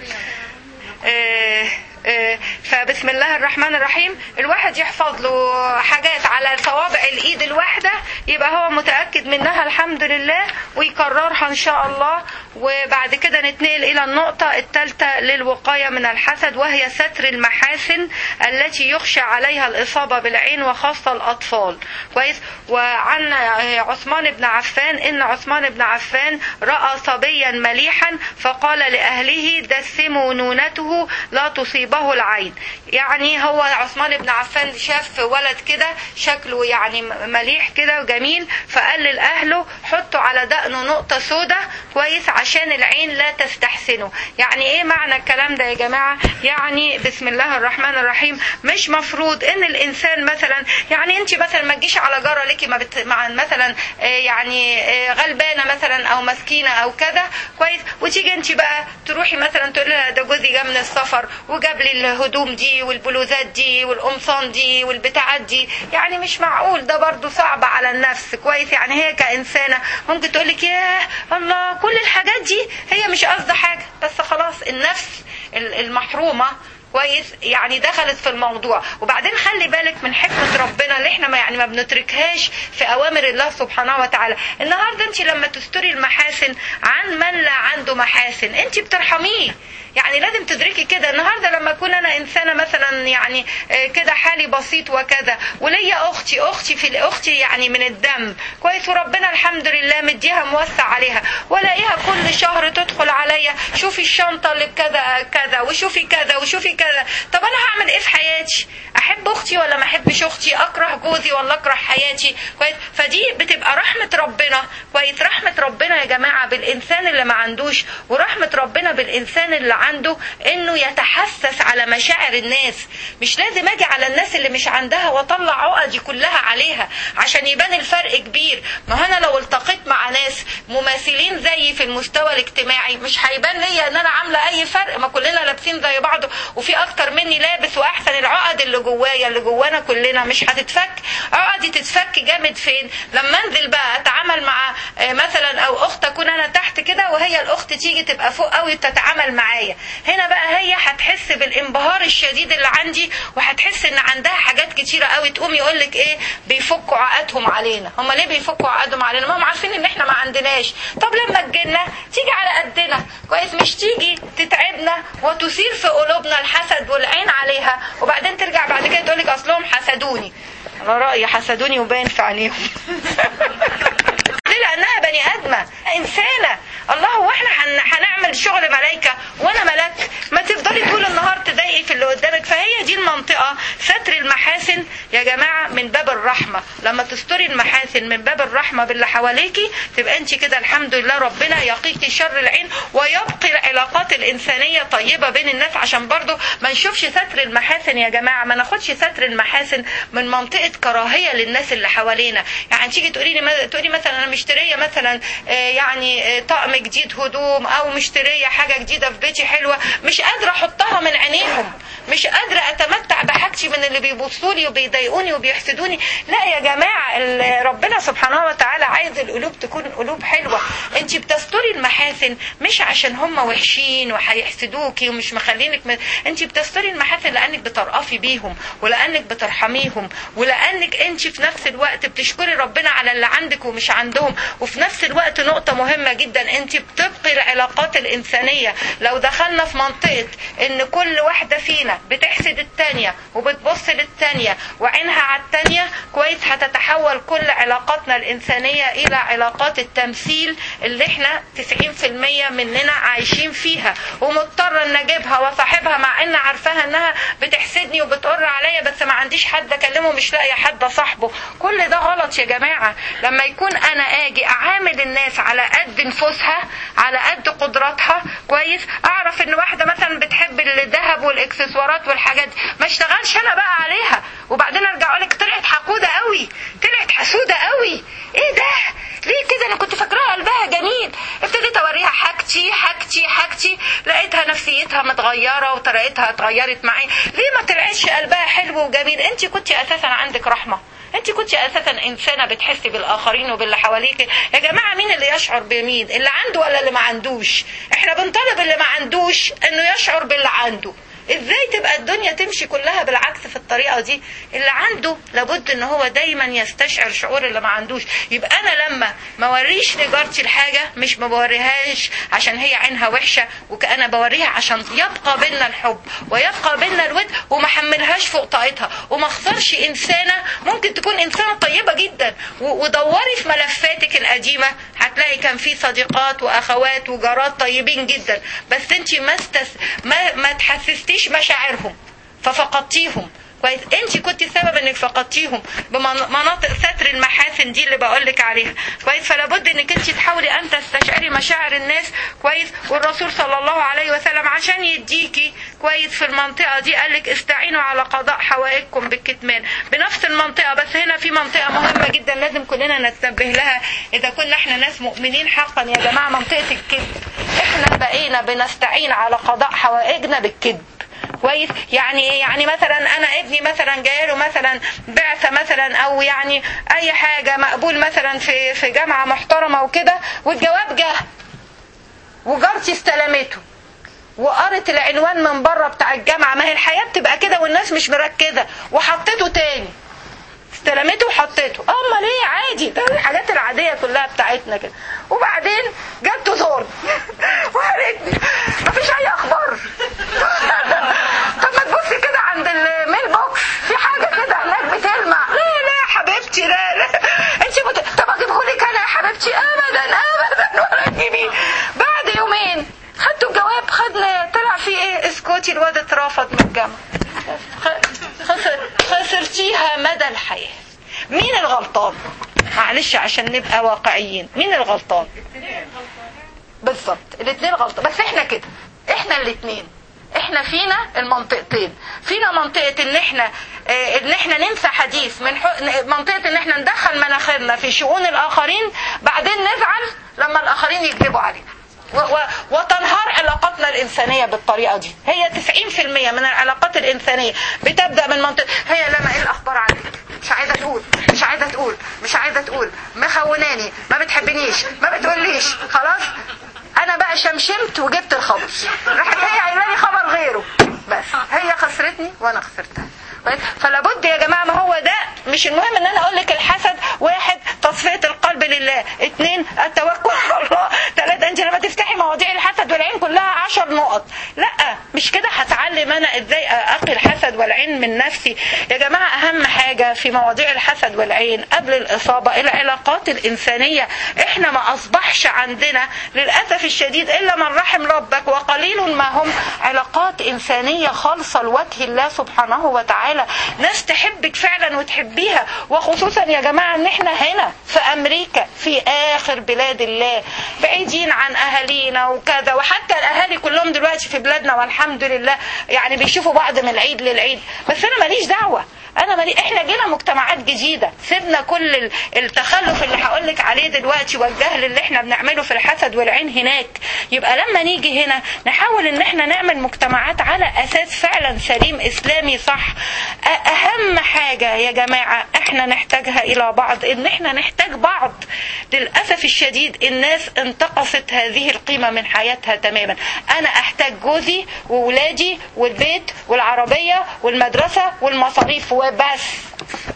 آه، آه، فبسم الله الرحمن الرحيم الواحد يحفظ له حاجات على صوابع الايد الواحده يبقى هو متاكد منها الحمد لله ويكررها ان شاء الله وبعد كده نتنقل الى النقطه الثالثه للوقايه من الحسد وهي ستر المحاسن التي يخشى عليها الاصابه بالعين وخاصه الاطفال كويس وعن عثمان بن عفان ان عثمان بن عفان راى صبيا مليحا فقال لاهله دسموا نونته لا تصيبه العين يعني هو عثمان بن عفان شاف ولد كده شكله يعني مليح كده وجميل فقال لاهله حطوا على دقنه نقطه سودة كويس عشان العين لا تستحسنه يعني ايه معنى الكلام ده يا جماعه يعني بسم الله الرحمن الرحيم مش مفروض ان الانسان مثلا يعني انت مثلا ما تجيش على جاره ليكي ما بت... مع مثلا آه، يعني آه، غلبانه مثلا او مسكينه او كذا كويس وتيجي انت بقى تروحي مثلا تقول لها ده جوزي جه من السفر وجاب لي الهدوم دي والبلوزات دي والقمصان دي والبتاعات دي يعني مش معقول ده برضو صعب على النفس كويس يعني هي كإنسانة ممكن تقول لك ياه الله كل الحاجات دي هي مش قصدها حاجة بس خلاص النفس ال- المحرومة كويس يعني دخلت في الموضوع وبعدين خلي بالك من حكمة ربنا اللي احنا ما يعني ما بنتركهاش في اوامر الله سبحانه وتعالى النهارده انت لما تستري المحاسن عن من لا عنده محاسن انت بترحميه يعني لازم تدركي كده النهارده لما اكون انا انسانه مثلا يعني آه، كده حالي بسيط وكذا وليا اختي اختي في اختي يعني من الدم كويس وربنا الحمد لله مديها موسع عليها والاقيها كل شهر تدخل عليا شوفي الشنطه اللي بكذا كذا وشوفي كذا وشوفي كذا طب انا هعمل ايه في حياتي احب اختي ولا ما احبش اختي اكره جوزي ولا اكره حياتي كويس فدي بتبقى رحمه ربنا كويس رحمه ربنا يا جماعه بالانسان اللي ما عندوش ورحمه ربنا بالانسان اللي عنده انه يتحسس على مشاعر الناس مش لازم اجي على الناس اللي مش عندها واطلع عقدي كلها عليها عشان يبان الفرق كبير ما انا لو التقيت مع ناس مماثلين زيي في المستوى الاجتماعي مش هيبان ليا ان انا عامله اي فرق ما كلنا لابسين زي بعض وفي اكتر مني لابس واحسن العقد اللي جوايا اللي جوانا كلنا مش هتتفك عقدي تتفك جامد فين لما انزل بقى اتعامل مع آه، مثلا او اخت اكون انا تحت كده وهي الاخت تيجي تبقى فوق قوي تتعامل معايا هنا بقى هي هتحس بالانبهار الشديد اللي عندي وهتحس ان عندها حاجات كتيره قوي تقوم يقول لك ايه بيفكوا عقدهم علينا هم ليه بيفكوا عقدهم علينا ما هم عارفين ان احنا ما عندناش طب لما تجينا تيجي على قدنا كويس مش تيجي تتعبنا وتثير في قلوبنا الحسد والعين عليها وبعدين ترجع بعد كده تقول لك اصلهم حسدوني على رايي حسدوني وباين في عينيهم ليه لانها بني ادمه انسانه الله هو احنا هن- هنعمل شغل ملائكه وانا ملاك ما تفضلي طول النهار تضايقي في اللي قدامك فهي دي المنطقه ستر المحاسن يا جماعه من باب الرحمه لما تستري المحاسن من باب الرحمه باللي حواليكي تبقى انت كده الحمد لله ربنا يقيكي شر العين ويبقي العلاقات الانسانيه طيبه بين الناس عشان برضو ما نشوفش ستر المحاسن يا جماعه ما ناخدش ستر المحاسن من منطقه كراهيه للناس اللي حوالينا يعني تيجي تقولي لي تقولي مثلا انا مشتريه مثلا آه، يعني آه، طقم جديد هدوم او مشتريه حاجه جديده في بيتي حلوه مش قادره احطها من عينيهم مش قادره اتمتع بحاجتي من اللي بيبصوا لي وبيضايقوني وبيحسدوني لا يا جماعه ال- ربنا سبحانه وتعالى عايز القلوب تكون قلوب حلوه انت بتستري المحاسن مش عشان هم وحشين وهيحسدوكي ومش مخلينك م... انت بتستري المحاسن لانك بترأفي بيهم ولانك بترحميهم ولانك انت في نفس الوقت بتشكري ربنا على اللي عندك ومش عندهم وفي نفس الوقت نقطه مهمه جدا انت بتبقي العلاقات الانسانيه لو دخلنا في منطقه ان كل واحده فينا بتحسد التانيه وبتبص للتانيه وعينها على التانيه كويس كويس هتتحول كل علاقاتنا الإنسانية إلى علاقات التمثيل اللي احنا 90% مننا عايشين فيها ومضطرة ان اجيبها واصاحبها مع ان عارفاها انها بتحسدني وبتقر عليا بس ما عنديش حد اكلمه مش لاقيه حد صاحبه كل ده غلط يا جماعة لما يكون انا اجي اعامل الناس على قد نفوسها على قد قدراتها كويس اعرف ان واحدة مثلا بتحب الذهب والاكسسوارات والحاجات دي ما اشتغلش انا بقى عليها وبعدين ارجع اقول لك طلعت حقودة قوي طلعت حسودة قوي ايه ده ليه كده انا كنت فاكراها قلبها جميل ابتديت اوريها حاجتي حاجتي حاجتي لقيتها نفسيتها متغيره وطريقتها اتغيرت معي ليه ما طلعتش قلبها حلو وجميل انت كنت اساسا عندك رحمه انت كنت اساسا انسانه بتحسي بالاخرين وباللي حواليك يا جماعه مين اللي يشعر بمين اللي عنده ولا اللي ما عندوش احنا بنطالب اللي ما عندوش انه يشعر باللي عنده ازاي تبقى الدنيا تمشي كلها بالعكس في الطريقه دي اللي عنده لابد ان هو دايما يستشعر شعور اللي ما عندوش يبقى انا لما ما اوريش لجارتي الحاجه مش ما بوريهاش عشان هي عينها وحشه وكأنا بوريها عشان يبقى بينا الحب ويبقى بينا الود وما حملهاش فوق طاقتها وما اخسرش انسانه ممكن تكون انسانه طيبه جدا ودوري في ملفاتك القديمه هتلاقي كان في صديقات واخوات وجارات طيبين جدا بس انت ما استس... ما ما تحسستيش فقدتيش مشاعرهم ففقدتيهم كويس انت كنت السبب انك فقدتيهم بمناطق ستر المحاسن دي اللي بقول لك عليها كويس فلا بد انك انت تحاولي ان تستشعري مشاعر الناس كويس والرسول صلى الله عليه وسلم عشان يديكي كويس في المنطقه دي قال لك استعينوا على قضاء حوائجكم بالكتمان بنفس المنطقه بس هنا في منطقه مهمه جدا لازم كلنا نتنبه لها اذا كنا احنا ناس مؤمنين حقا يا جماعه منطقه الكذب احنا بقينا بنستعين على قضاء حوائجنا بالكذب كويس يعني يعني مثلا انا ابني مثلا جايله مثلا بعثه مثلا او يعني اي حاجه مقبول مثلا في في جامعه محترمه وكده والجواب جه وجارتي استلمته وقرت العنوان من بره بتاع الجامعه ما هي الحياه بتبقى كده والناس مش مركزه وحطيته تاني استلمته وحطيته امال ايه عادي ده الحاجات العاديه كلها بتاعتنا كده وبعدين جت تزورني وقالتني مفيش اي اخبار طب ما تبصي كده عند الميل بوكس في حاجه كده هناك بتلمع لا لا يا حبيبتي لا لا انت مت... طب اجيبهولك انا يا حبيبتي ابدا ابدا ولا تجيبيه بعد يومين خدتوا الجواب خدنا طلع فيه ايه اسكتي الواد اترفض من الجامعه خسر خسرتيها مدى الحياه مين الغلطان معلش عشان نبقى واقعيين مين الغلطان بالظبط الاثنين غلطان بس احنا كده احنا الاثنين احنا فينا المنطقتين فينا منطقة ان احنا اه ان احنا ننسى حديث من منطقة ان احنا ندخل مناخيرنا في شؤون الاخرين بعدين نزعل لما الاخرين يكذبوا علينا وتنهار علاقاتنا الإنسانية بالطريقة دي هي 90% من العلاقات الإنسانية بتبدأ من منطقة هي لما إيه الأخبار عليك مش عايزة تقول مش عايزة تقول مش عايزة تقول مخوناني ما بتحبنيش ما بتقوليش خلاص أنا بقى شمشمت وجبت الخبر راحت هي عايزة لي خبر غيره بس هي خسرتني وأنا خسرتها فلا بد يا جماعه ما هو ده مش المهم ان انا اقول لك الحسد واحد تصفيه القلب لله اثنين التوكل على الله ثلاثه انت لما تفتحي مواضيع الحسد والعين كلها عشر نقط لا مش كده هتعلم انا ازاي اقي الحسد والعين من نفسي يا جماعه اهم حاجه في مواضيع الحسد والعين قبل الاصابه العلاقات الانسانيه احنا ما اصبحش عندنا للاسف الشديد الا من رحم ربك وقليل ما هم علاقات انسانيه خالصه لوجه الله سبحانه وتعالى تعالى ناس تحبك فعلا وتحبيها وخصوصا يا جماعة ان احنا هنا في امريكا في اخر بلاد الله بعيدين عن اهالينا وكذا وحتى الاهالي كلهم دلوقتي في بلادنا والحمد لله يعني بيشوفوا بعض من العيد للعيد بس انا ماليش دعوة انا مالي احنا جينا مجتمعات جديده سيبنا كل التخلف اللي هقول لك عليه دلوقتي والجهل اللي احنا بنعمله في الحسد والعين هناك يبقى لما نيجي هنا نحاول ان احنا نعمل مجتمعات على اساس فعلا سليم اسلامي صح اهم حاجه يا جماعه احنا نحتاجها الى بعض ان احنا نحتاج بعض للاسف الشديد الناس انتقصت هذه القيمه من حياتها تماما انا احتاج جوزي وولادي والبيت والعربيه والمدرسه والمصاريف وبس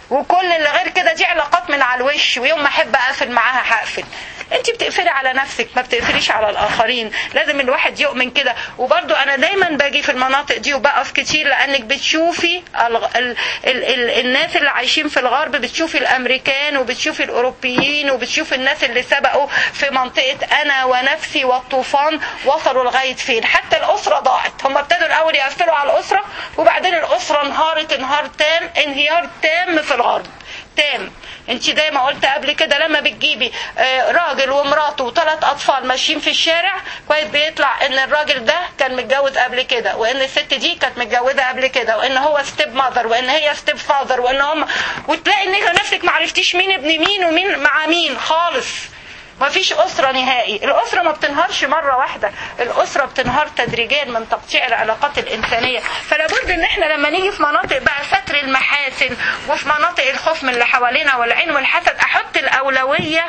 وكل اللي غير كده دي علاقات من على الوش ويوم ما احب اقفل معاها هقفل انت بتقفلي على نفسك ما بتقفليش على الاخرين لازم الواحد يؤمن كده وبرضو انا دايما باجي في المناطق دي وبقف كتير لانك بتشوفي ال ال ال ال الناس اللي عايشين في الغرب بتشوفي الامريكان وبتشوفي الاوروبيين وبتشوفي الناس اللي سبقوا في منطقه انا ونفسي والطوفان وصلوا لغايه فين حتى الاسره ضاعت هم ابتدوا الاول يقفلوا على الاسره وبعدين الاسره انهارت انهار تام انهيار تام في الغرب تام انت زي ما قلت قبل كده لما بتجيبي آه، راجل ومراته وثلاث اطفال ماشيين في الشارع كويس بيطلع ان الراجل ده كان متجوز قبل كده وان الست دي كانت متجوزه قبل كده وان هو ستيب ماذر وان هي ستيب فاذر وان هم وتلاقي انك نفسك ما عرفتيش مين ابن مين ومين مع مين خالص ما فيش أسرة نهائي الأسرة ما بتنهارش مرة واحدة الأسرة بتنهار تدريجيا من تقطيع العلاقات الإنسانية فلا بد إن إحنا لما نيجي في مناطق بقى ستر المحاسن وفي مناطق الخوف من اللي حوالينا والعين والحسد أحط الأولوية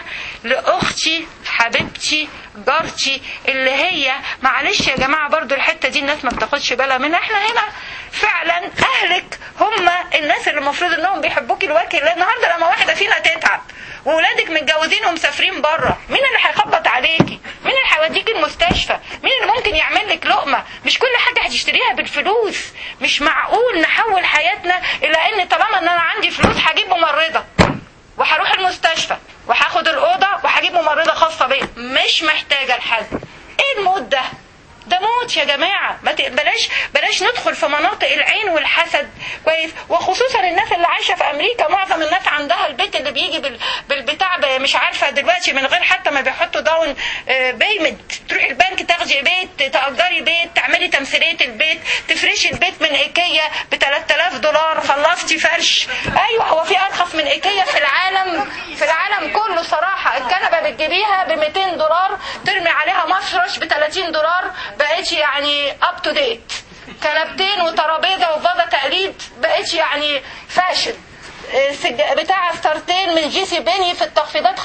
لأختي حبيبتي جارتي اللي هي معلش يا جماعة برضو الحتة دي الناس ما بتاخدش بالها منها احنا هنا فعلا أهلك هم الناس اللي المفروض إنهم بيحبوكي الوجه الله النهاردة لما واحدة فينا تتعب وولادك متجوزين ومسافرين بره مين اللي هيخبط عليكي مين اللي هيوديكي المستشفى مين اللي ممكن يعمل لك لقمه مش كل حاجه هتشتريها بالفلوس مش معقول نحول حياتنا الى ان طالما ان انا عندي فلوس هجيب ممرضه وهروح المستشفى وهاخد الاوضه وهجيب ممرضه خاصه بيا مش محتاجه لحد ايه الموت ده ده موت يا جماعة ما ت- بلاش بلاش ندخل في مناطق العين والحسد كويس وخصوصا الناس اللي عايشة في أمريكا معظم الناس عندها البيت اللي بيجي بال- بالبتاع ب- مش عارفة دلوقتي من غير حتى ما بيحطوا داون بيمنت تروحي البنك تاخدي بيت تأجري بيت تعملي تمثيلية البيت تفرشي البيت من ايكيا ب 3000 دولار خلصتي فرش ايوه هو في ارخص من ايكيا في العالم في العالم كله صراحة الكنبة بتجيبيها ب 200 دولار ترمي عليها مفرش ب 30 دولار بقيتي يعني اب تو ديت كنبتين وترابيزه وفازه تقليد بقيتش يعني فاشن السج- بتاع ستارتين من جي سي بيني في التخفيضات 95%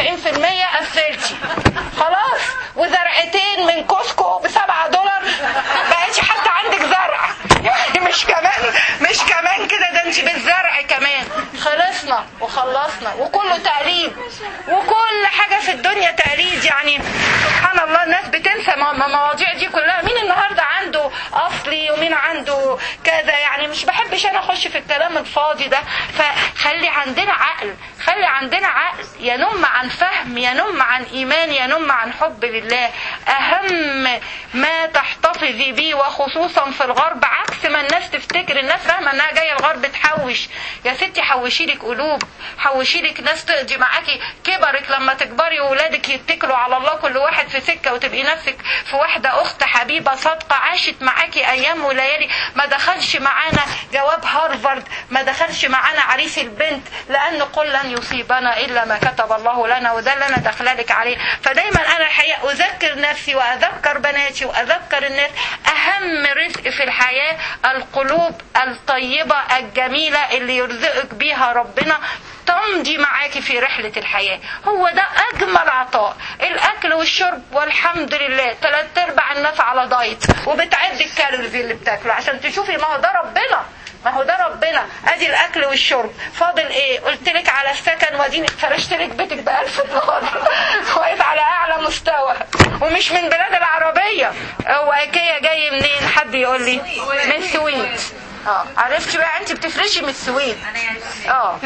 قفلتي خلاص وزرعتين من كوسكو ب 7 دولار بقيتش حتى عندك زرع يعني مش كمان مش كمان كده ده انت بالزرع كمان خلصنا وخلصنا وكله تقليد وكل حاجه في الدنيا تقليد يعني سبحان الله الناس بتنسى مو- مو- المواضيع دي كلها مين النهارده عنده اصلي ومين عنده كذا يعني مش بحبش انا اخش في الكلام الفاضي ده فخلي عندنا عقل خلي عندنا عقل ينم عن فهم ينم عن ايمان ينم عن حب لله اهم ما تحتفظي بيه وخصوصا في الغرب عكس ما الناس تفتكر الناس فاهمه انها جايه الغرب تحوش يا ستي حوشي لك قلوب حوشي لك ناس تقضي معاكي كبرك لما تكبري واولادك يتكلوا على الله كل واحد في سكه وتبقي نفسك في واحده اخت حبيبه صادقه عاشت معاكي ايام وليالي ما دخلش معانا جواب هارفارد ما دخلش معانا عريس البنت لان قل لن يصيبنا الا ما كتب الله لنا وده اللي انا داخلالك عليه فدايما انا الحقيقه اذكر نفسي واذكر بناتي واذكر الناس اهم رزق في الحياه القلوب الطيبه الجميله اللي يرزقك بيها ربنا تمضي معاكي في رحلة الحياة هو ده أجمل عطاء الأكل والشرب والحمد لله تلات أرباع الناس على دايت وبتعد الكالوريز اللي بتاكله عشان تشوفي ما هو ده ربنا ما هو ده ربنا ادي الاكل والشرب فاضل ايه قلت لك على السكن واديني فرشت لك بيتك ب 1000 دولار واقف على اعلى مستوى ومش من بلاد العربيه هو ايكيا جاي منين حد يقول لي من السويد اه عرفتي بقى انت بتفرشي من السويد اه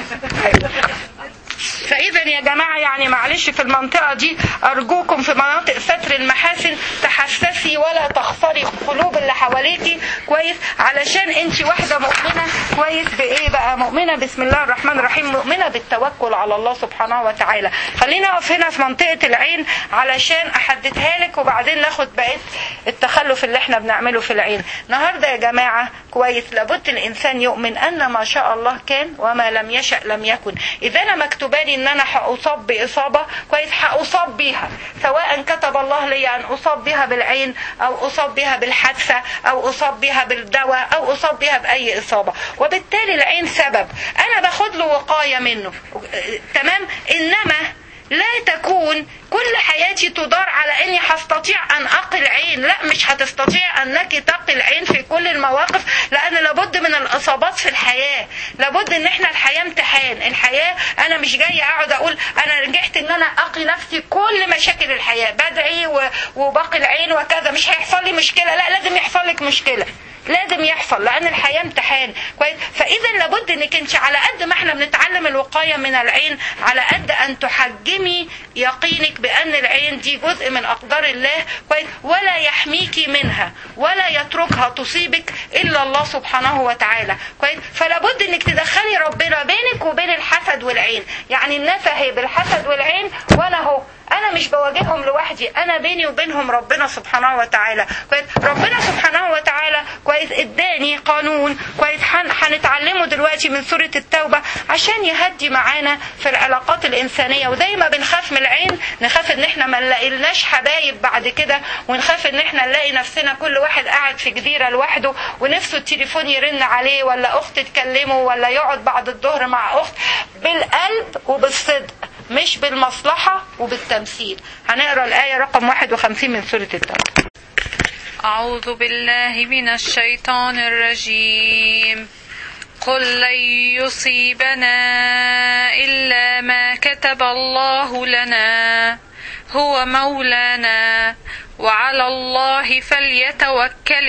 فاذا يا جماعه يعني معلش في المنطقه دي ارجوكم في مناطق ستر المحاسن تحسسي ولا تخسري قلوب اللي حواليكي كويس علشان انت واحده مؤمنه كويس بايه بقى مؤمنه بسم الله الرحمن الرحيم مؤمنه بالتوكل على الله سبحانه وتعالى خلينا اقف هنا في منطقه العين علشان احددها لك وبعدين ناخد بقيه التخلف اللي احنا بنعمله في العين النهارده يا جماعه كويس لابد الانسان يؤمن ان ما شاء الله كان وما لم يشأ لم يكن اذا انا مكتوبه لي ان انا هاصاب باصابه كويس هاصاب بيها سواء كتب الله لي ان اصاب بها بالعين او اصاب بها بالحادثه او اصاب بها بالدواء او اصاب بها باي اصابه وبالتالي العين سبب انا باخد له وقايه منه تمام انما لا تكون كل حياتي تدار على اني هستطيع ان اقي العين لا مش هتستطيع انك تقي العين في كل المواقف لان لابد من الاصابات في الحياه لابد ان احنا الحياه امتحان الحياه انا مش جايه اقعد اقول انا نجحت ان انا اقي نفسي كل مشاكل الحياه بدعي و- وباقي العين وكذا مش هيحصل لي مشكله لا لازم يحصل لك مشكله لازم يحصل لان الحياه امتحان كويس فاذا لابد انك انت على قد ما احنا بنتعلم الوقايه من العين على قد ان تحجمي يقينك بان العين دي جزء من اقدار الله كويس ولا يحميكي منها ولا يتركها تصيبك الا الله سبحانه وتعالى كويس فلابد انك تدخلي ربنا بينك وبين الحسد والعين يعني الناس اهي بالحسد والعين وانا اهو انا مش بواجههم لوحدي انا بيني وبينهم ربنا سبحانه وتعالى كويس ربنا سبحانه وتعالى كويس اداني قانون كويس هن- هنتعلمه دلوقتي من سوره التوبه عشان يهدي معانا في العلاقات الانسانيه وزي ما بنخاف من العين نخاف ان احنا ما نلاقيلناش حبايب بعد كده ونخاف ان احنا نلاقي نفسنا كل واحد قاعد في جزيره لوحده ونفسه التليفون يرن عليه ولا اخت تكلمه ولا يقعد بعد الظهر مع اخت بالقلب وبالصدق مش بالمصلحة وبالتمثيل هنقرا الآية رقم 51 من سورة التوبة أعوذ بالله من الشيطان الرجيم قل لن يصيبنا إلا ما كتب الله لنا هو مولانا وعلى الله فليتوكل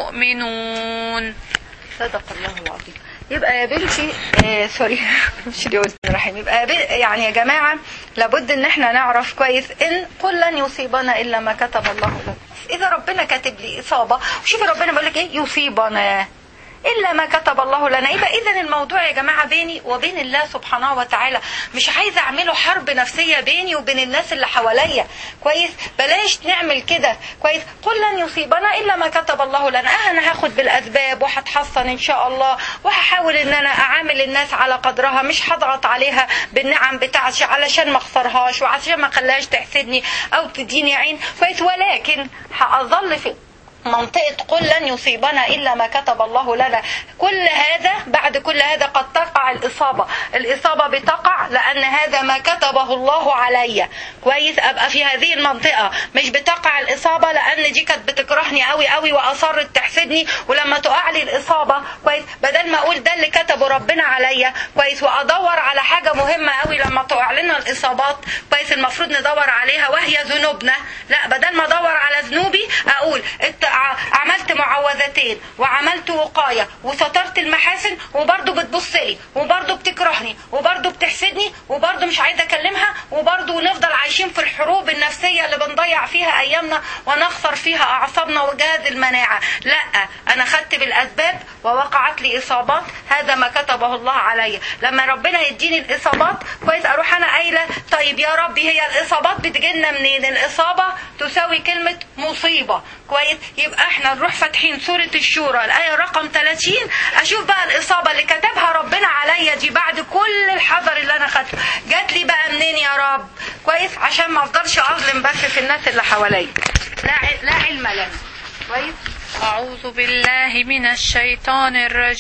المؤمنون صدق الله العظيم يبقى يا بنتي آه سوري مش دي بسم الله الرحمن يبقى يا بن- يعني يا جماعة لابد ان احنا نعرف كويس ان قل لن يصيبنا الا ما كتب الله لنا اذا ربنا كاتب لي اصابة وشوفي ربنا بيقول لك ايه يصيبنا الا ما كتب الله لنا يبقى اذا الموضوع يا جماعه بيني وبين الله سبحانه وتعالى مش عايزه اعمله حرب نفسيه بيني وبين الناس اللي حواليا كويس بلاش نعمل كده كويس قل لن يصيبنا الا ما كتب الله لنا اه انا هاخد بالاسباب وهتحصن ان شاء الله وهحاول ان انا اعامل الناس على قدرها مش هضغط عليها بالنعم بتاعتي علشان ما اخسرهاش وعشان ما اخليهاش تحسدني او تديني عين كويس ولكن هاظل في منطقة قل لن يصيبنا إلا ما كتب الله لنا كل هذا بعد كل هذا قد تقع الإصابة الإصابة بتقع لأن هذا ما كتبه الله علي كويس أبقى في هذه المنطقة مش بتقع الإصابة لأن دي كانت بتكرهني قوي قوي وأصرت تحسدني ولما تقع لي الإصابة كويس بدل ما أقول ده اللي كتبه ربنا عليا كويس وأدور على حاجة مهمة قوي لما تقع لنا الإصابات كويس المفروض ندور عليها وهي ذنوبنا لا بدل ما أدور على ذنوبي أقول الت- ع- عملت معوذتين وعملت وقاية وسترت المحاسن وبرضه بتبص لي وبرضه بتكرهني وبرضه بتحسدني وبرضه مش عايزة أكلمها وبرضه نفضل عايشين في الحروب النفسية اللي بنضيع فيها أيامنا ونخسر فيها أعصابنا وجهاز المناعة لا أنا خدت بالأسباب ووقعت لي إصابات هذا ما كتبه الله عليا لما ربنا يديني الإصابات كويس أروح أنا قايلة طيب يا ربي هي الإصابات بتجيلنا منين الإصابة تساوي كلمة مصيبة كويس يبقى احنا نروح فاتحين سورة الشورى الآية رقم 30 أشوف بقى الإصابة اللي كتبها ربنا عليا دي بعد كل الحذر اللي أنا خدته جات لي بقى منين يا رب كويس عشان ما أفضلش أظلم بس في الناس اللي حواليا لا ع- لا علم لنا كويس أعوذ بالله من الشيطان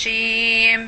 الرجيم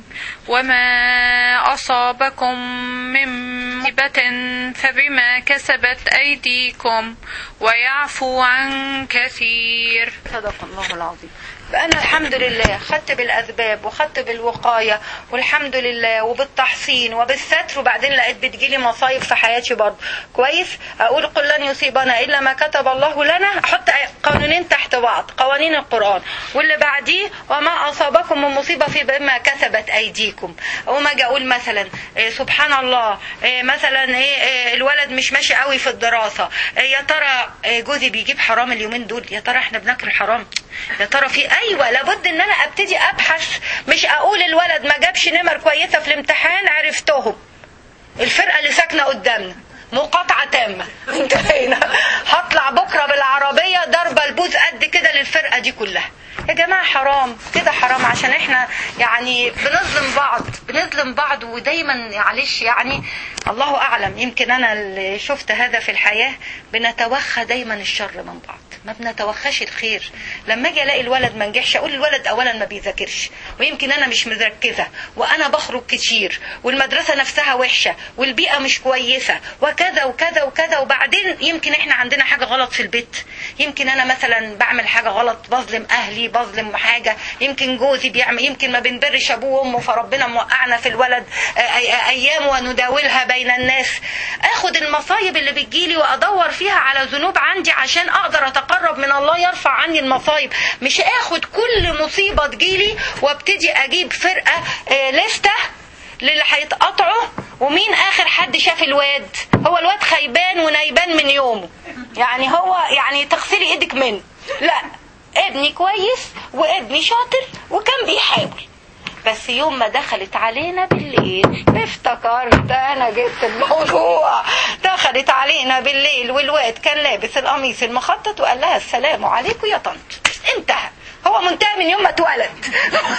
وما أصابكم من مصيبة فبما كسبت أيديكم ويعفو عن كثير صدق الله العظيم فأنا الحمد لله خدت بالأسباب وخدت بالوقاية والحمد لله وبالتحصين وبالستر وبعدين لقيت بتجيلي مصايب في حياتي برضه كويس أقول قل لن يصيبنا إلا ما كتب الله لنا أحط قانونين تحت بعض قوانين القرآن واللي بعديه وما أصابكم من مصيبة في بما كسبت أيديكم وما أجي أقول مثلا إيه سبحان الله إيه مثلا إيه إيه الولد مش ماشي قوي في الدراسة إيه يا ترى إيه جوزي بيجيب حرام اليومين دول يا ترى احنا بناكل حرام يا ترى في ايوه لابد ان انا ابتدي ابحث مش اقول الولد ما جابش نمر كويسه في الامتحان عرفتهم الفرقه اللي ساكنه قدامنا مقاطعة تامة انتهينا هطلع بكرة بالعربية ضربة البوز قد كده للفرقة دي كلها يا جماعة حرام كده حرام عشان احنا يعني بنظلم بعض بنظلم بعض ودايما معلش يعني الله اعلم يمكن انا اللي شفت هذا في الحياة بنتوخى دايما الشر من بعض ما بنتوخاش الخير لما اجي الاقي الولد ما نجحش اقول الولد اولا ما بيذاكرش ويمكن انا مش مركزه وانا بخرج كتير والمدرسه نفسها وحشه والبيئه مش كويسه وكذا وكذا وكذا وبعدين يمكن احنا عندنا حاجه غلط في البيت يمكن انا مثلا بعمل حاجه غلط بظلم اهلي بظلم حاجه يمكن جوزي بيعمل يمكن ما بنبرش ابوه وامه فربنا موقعنا في الولد آه، آه، ايام ونداولها بين الناس اخد المصايب اللي بتجيلي وادور فيها على ذنوب عندي عشان اقدر اتقرب من الله يرفع عني المصايب مش اخد كل مصيبه تجيلي وابتدي اجيب فرقه آه، لسته للي هيتقطعوا ومين اخر حد شاف الواد هو الواد خيبان ونايبان من يومه يعني هو يعني تغسلي ايدك منه لا ابني كويس وابني شاطر وكان بيحاول بس يوم ما دخلت علينا بالليل افتكرت انا جبت الموضوع دخلت علينا بالليل والواد كان لابس القميص المخطط وقال لها السلام عليكم يا طنط انتهى هو منتهى من يوم ما اتولد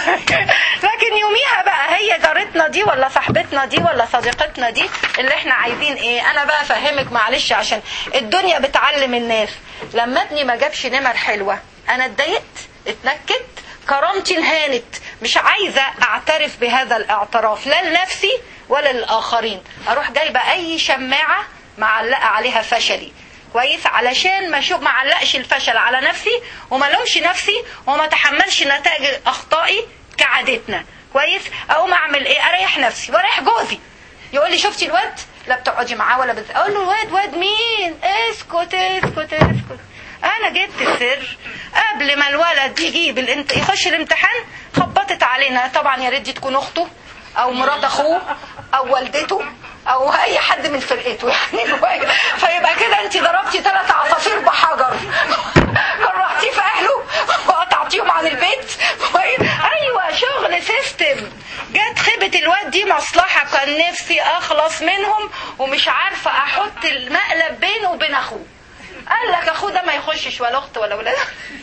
لكن يوميها بقى هي جارتنا دي ولا صاحبتنا دي ولا صديقتنا دي اللي احنا عايزين ايه انا بقى افهمك معلش عشان الدنيا بتعلم الناس لما ابني ما جابش نمر حلوه انا اتضايقت اتنكت كرامتي انهانت مش عايزه اعترف بهذا الاعتراف لا لنفسي ولا للاخرين اروح جايبه اي شماعه معلقه عليها فشلي كويس علشان ما شو ما علقش الفشل على نفسي وما لومش نفسي وما تحملش نتائج اخطائي كعادتنا كويس اقوم اعمل ايه اريح نفسي واريح جوزي يقول لي شفتي الواد لا بتقعدي معاه ولا بت... اقول له الواد واد مين اسكت اسكت اسكت انا جبت السر قبل ما الولد يجيب الانت... يخش الامتحان خبطت علينا طبعا يا ريت دي تكون اخته او مرات اخوه او والدته او اي حد من فرقته يعني فيبقى كده انت ضربتي ثلاث عصافير بحجر كرهتيه في اهله وقطعتيهم عن البيت ايوه شغل سيستم جت خيبة الواد دي مصلحة كان نفسي اخلص منهم ومش عارفة احط المقلب بينه وبين اخوه قال لك اخوه ده ما يخشش ولا اخت ولا ولاد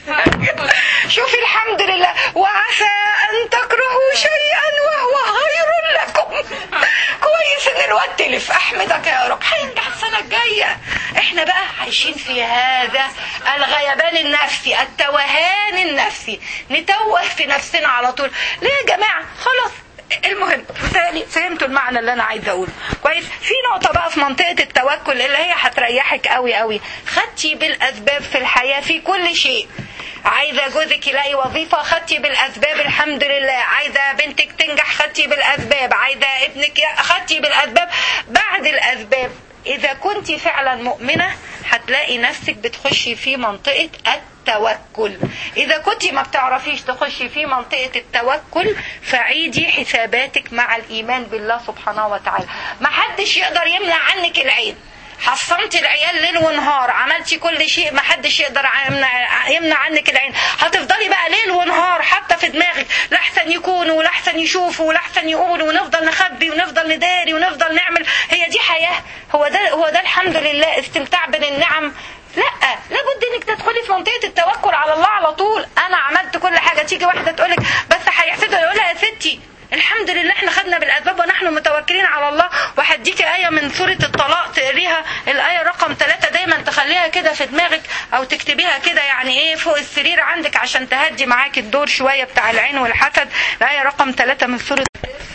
شوفي الحمد لله وعسى ان تكرهوا شيئا وهو خير لكم كويس ان الواد تلف احمدك يا رب هينجح السنه الجايه احنا بقى عايشين في هذا الغيبان النفسي التوهان النفسي نتوه في نفسنا على طول ليه يا جماعه خلاص المهم مثالي فهمتوا المعنى اللي انا عايزه اقوله كويس في نقطه بقى في منطقه التوكل اللي هي هتريحك قوي قوي خدتي بالاسباب في الحياه في كل شيء عايزه جوزك يلاقي وظيفه خدتي بالاسباب الحمد لله عايزه بنتك تنجح خدتي بالاسباب عايزه ابنك خدتي بالاسباب بعد الاسباب اذا كنت فعلا مؤمنه هتلاقي نفسك بتخشي في منطقه التوكل اذا كنت ما بتعرفيش تخشي في منطقه التوكل فعيدي حساباتك مع الايمان بالله سبحانه وتعالى ما حدش يقدر يمنع عنك العين حصنت العيال ليل ونهار عملتي كل شيء ما حدش يقدر يمنع, يمنع عنك العين هتفضلي بقى ليل ونهار حتى في دماغك لاحسن يكونوا ولاحسن يشوفوا ولاحسن يقولوا ونفضل نخبي ونفضل نداري ونفضل نعمل هي دي حياه هو ده هو ده الحمد لله استمتاع بالنعم لا لابد انك تدخلي في منطقه التوكل على الله على طول انا عملت كل حاجه تيجي واحده تقولك بس هيحسدوا يقولها يا ستي الحمد لله احنا خدنا بالاسباب ونحن متوكلين على الله وهديكي ايه من سوره الطلاق تقريها الايه رقم ثلاثة دايما تخليها كده في دماغك او تكتبيها كده يعني ايه فوق السرير عندك عشان تهدي معاكي الدور شويه بتاع العين والحسد الايه رقم ثلاثة من سوره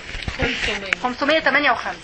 558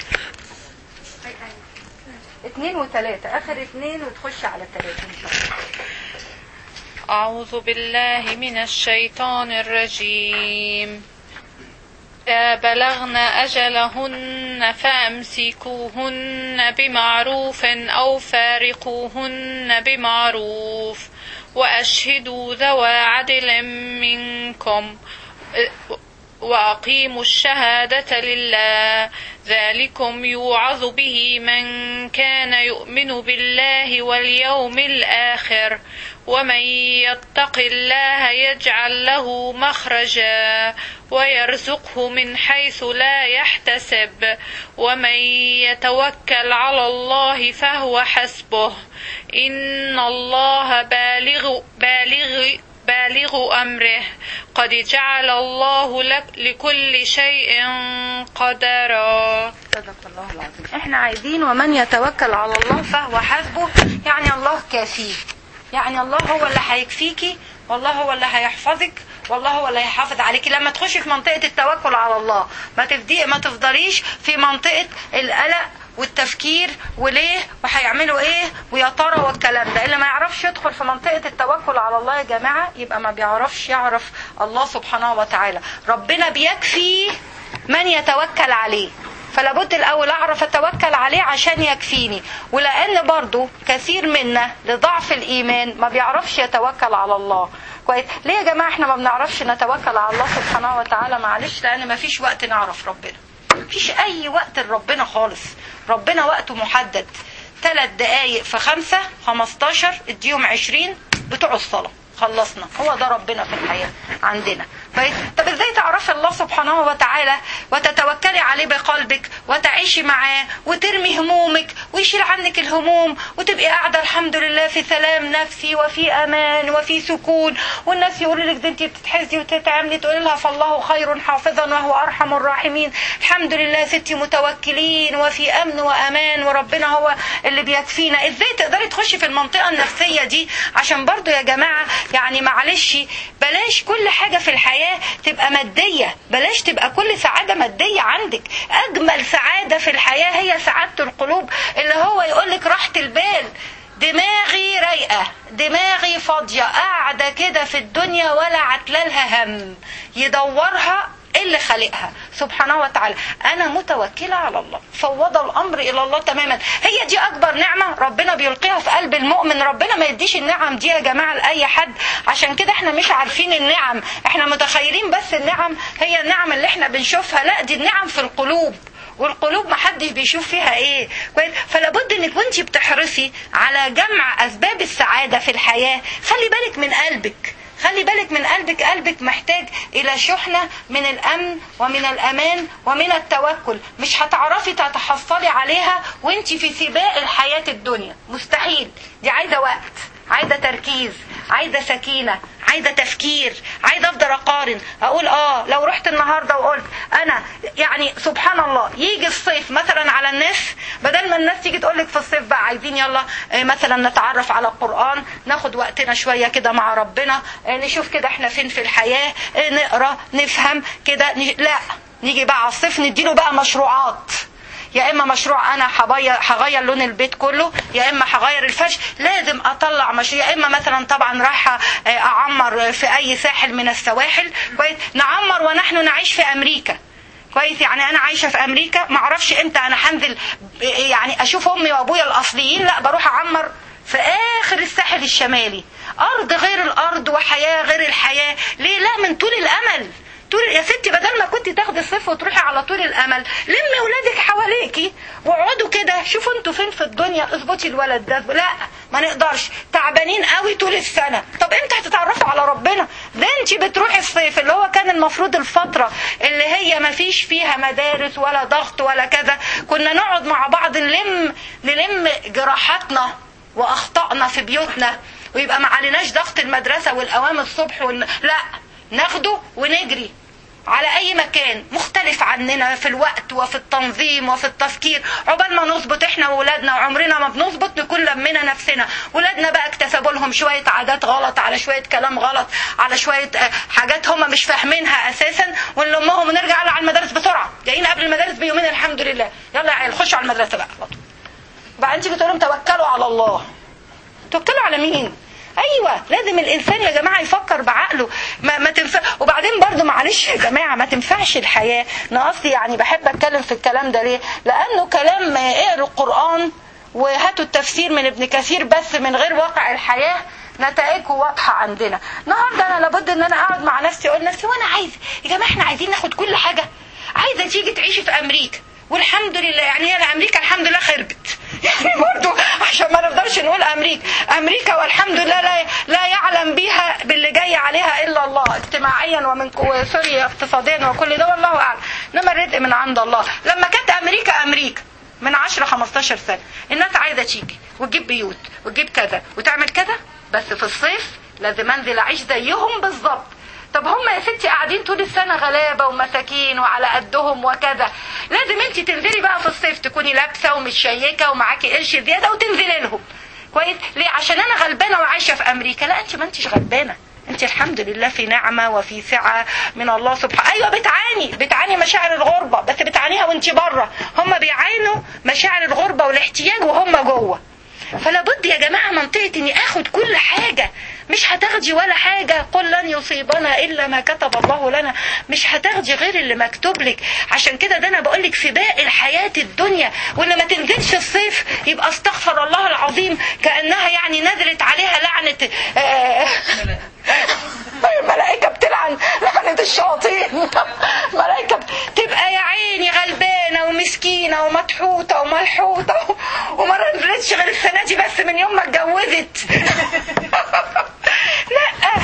اثنين وثلاثة اخر اثنين وتخش على ثلاثة ان شاء الله أعوذ بالله من الشيطان الرجيم إذا بلغن أجلهن فأمسكوهن بمعروف أو فارقوهن بمعروف وأشهدوا ذوى عدل منكم وأقيموا الشهادة لله ذلكم يوعظ به من كان يؤمن بالله واليوم الآخر ومن يتق الله يجعل له مخرجا ويرزقه من حيث لا يحتسب ومن يتوكل على الله فهو حسبه إن الله بالغ بالغ بالغ أمره قد جعل الله لك لكل شيء قدرا صدق الله العظيم احنا عايزين ومن يتوكل على الله فهو حسبه يعني الله كافيه يعني الله هو اللي هيكفيكي والله هو اللي هيحفظك والله هو اللي هيحافظ عليكي لما تخشي في منطقة التوكل على الله ما تفدي ما تفضليش في منطقة القلق والتفكير وليه وهيعملوا ايه ويا ترى والكلام ده اللي ما يعرفش يدخل في منطقة التوكل على الله يا جماعة يبقى ما بيعرفش يعرف الله سبحانه وتعالى ربنا بيكفي من يتوكل عليه فلا بد الاول اعرف اتوكل عليه عشان يكفيني ولان برضو كثير منا لضعف الايمان ما بيعرفش يتوكل على الله كويس ليه يا جماعه احنا ما بنعرفش نتوكل على الله سبحانه وتعالى معلش لان ما فيش وقت نعرف ربنا مفيش اي وقت لربنا خالص ربنا وقته محدد ثلاث دقايق في خمسة خمستاشر اديهم عشرين بتوع الصلاة خلصنا هو ده ربنا في الحياة عندنا طيب طب ازاي تعرفي الله سبحانه وتعالى وتتوكلي عليه بقلبك وتعيشي معاه وترمي همومك ويشيل عنك الهموم وتبقي قاعده الحمد لله في سلام نفسي وفي امان وفي سكون والناس يقولوا لك ده انت بتتحزي وتتعملي تقولي لها فالله خير حافظا وهو ارحم الراحمين الحمد لله ستي متوكلين وفي امن وامان وربنا هو اللي بيكفينا ازاي تقدري تخشي في المنطقه النفسيه دي عشان برضو يا جماعه يعني معلش بلاش كل حاجه في الحياه تبقى ماديه بلاش تبقى كل سعاده ماديه عندك اجمل سعاده في الحياه هي سعاده القلوب اللي هو يقول لك راحه البال دماغي رايقه دماغي فاضيه قاعده كده في الدنيا ولا عتلالها هم يدورها اللي خالقها سبحانه وتعالى انا متوكله على الله فوض الامر الى الله تماما هي دي اكبر نعمه ربنا بيلقيها في قلب المؤمن ربنا ما يديش النعم دي يا جماعه لاي حد عشان كده احنا مش عارفين النعم احنا متخيلين بس النعم هي النعم اللي احنا بنشوفها لا دي النعم في القلوب والقلوب ما حدش بيشوف فيها ايه كويس فلا بد انك وانت بتحرصي على جمع اسباب السعاده في الحياه خلي بالك من قلبك خلي بالك من قلبك قلبك محتاج الى شحنه من الامن ومن الامان ومن التوكل مش هتعرفي تتحصلي عليها وانت في سباق الحياه الدنيا مستحيل دي عايزه وقت عايزه تركيز عايزه سكينه عايزه تفكير عايزه افضل اقارن اقول اه لو رحت النهارده وقلت انا يعني سبحان الله يجي الصيف مثلا على الناس بدل ما الناس تيجي تقول لك في الصيف بقى عايزين يلا آه، مثلا نتعرف على القران ناخد وقتنا شويه كده مع ربنا آه، نشوف كده احنا فين في الحياه آه، نقرا نفهم كده نج... لا نيجي بقى على الصيف نديله بقى مشروعات يا اما مشروع انا هغير هغير لون البيت كله يا اما هغير الفرش لازم اطلع مشروع يا اما مثلا طبعا رايحه آه، اعمر في اي ساحل من السواحل كويس نعمر ونحن نعيش في امريكا كويس يعني انا عايشه في امريكا ما اعرفش امتى انا هنزل ب- يعني اشوف امي وابويا الاصليين لا بروح اعمر في اخر الساحل الشمالي ارض غير الارض وحياه غير الحياه ليه لا من طول الامل طول يا ستي بدل ما كنت تاخدي الصيف وتروحي على طول الامل لمي ولادك حواليكي واقعدوا كده شوفوا انتوا فين في الدنيا اظبطي الولد ده لا ما نقدرش تعبانين قوي طول السنه طب امتى هتتعرفوا على ربنا ده انت بتروحي الصيف اللي هو كان المفروض الفتره اللي هي ما فيش فيها مدارس ولا ضغط ولا كذا كنا نقعد مع بعض نلم نلم جراحاتنا واخطائنا في بيوتنا ويبقى ما عليناش ضغط المدرسه والاوام الصبح والن... لا ناخده ونجري على اي مكان مختلف عننا في الوقت وفي التنظيم وفي التفكير عقبال ما نظبط احنا واولادنا وعمرنا ما بنظبط نكون لمينا نفسنا ولادنا بقى اكتسبوا لهم شويه عادات غلط على شويه كلام غلط على شويه آه، حاجات هم مش فاهمينها اساسا ونلمهم ونرجع على المدارس بسرعه جايين قبل المدارس بيومين الحمد لله يلا يا عيال خشوا على المدرسه بقى وبعدين تيجي تقول لهم توكلوا على الله توكلوا على مين ايوه لازم الانسان يا جماعه يفكر بعقله ما, ما تنفع وبعدين برضو معلش يا جماعه ما تنفعش الحياه انا قصدي يعني بحب اتكلم في الكلام ده ليه لانه كلام اقروا القران وهاتوا التفسير من ابن كثير بس من غير واقع الحياه نتائجه واضحه عندنا النهارده انا لابد ان انا اقعد مع نفسي اقول نفسي وانا عايز يا جماعه احنا عايزين ناخد كل حاجه عايزه تيجي تعيشي في امريكا والحمد لله يعني هي امريكا الحمد لله خربت يعني برضو عشان ما نقدرش نقول امريكا امريكا والحمد لله لا, لا يعلم بيها باللي جاي عليها الا الله اجتماعيا ومن سوريا اقتصاديا وكل ده والله اعلم انما الرزق من عند الله لما كانت امريكا امريكا من 10 15 سنه الناس عايزه تيجي وتجيب بيوت وتجيب كذا وتعمل كذا بس في الصيف لازم انزل اعيش زيهم بالظبط طب هم يا ستي قاعدين طول السنة غلابة ومساكين وعلى قدهم وكذا لازم انت تنزلي بقى في الصيف تكوني لابسة ومتشيكة ومعاكي قرش زيادة وتنزلي لهم كويس ليه عشان انا غلبانه وعايشه في امريكا لا انت ما انتش غلبانه انت الحمد لله في نعمه وفي سعه من الله سبحانه ايوه بتعاني بتعاني مشاعر الغربه بس بتعانيها وانت بره هم بيعانوا مشاعر الغربه والاحتياج وهم جوه فلا بد يا جماعه منطقه اني اخد كل حاجه مش هتاخدي ولا حاجة قل لن يصيبنا إلا ما كتب الله لنا مش هتاخدي غير اللي مكتوب لك عشان كده ده أنا بقول لك سباق الحياة الدنيا واللي ما تنزلش الصيف يبقى استغفر الله العظيم كأنها يعني نزلت عليها لعنة آه الملائكة بتلعن لعنة الشياطين الملائكة تبقى يا عيني غلبانة ومسكينة ومدحوطة وملحوطة وما نزلتش غير السنة دي بس من يوم ما اتجوزت لا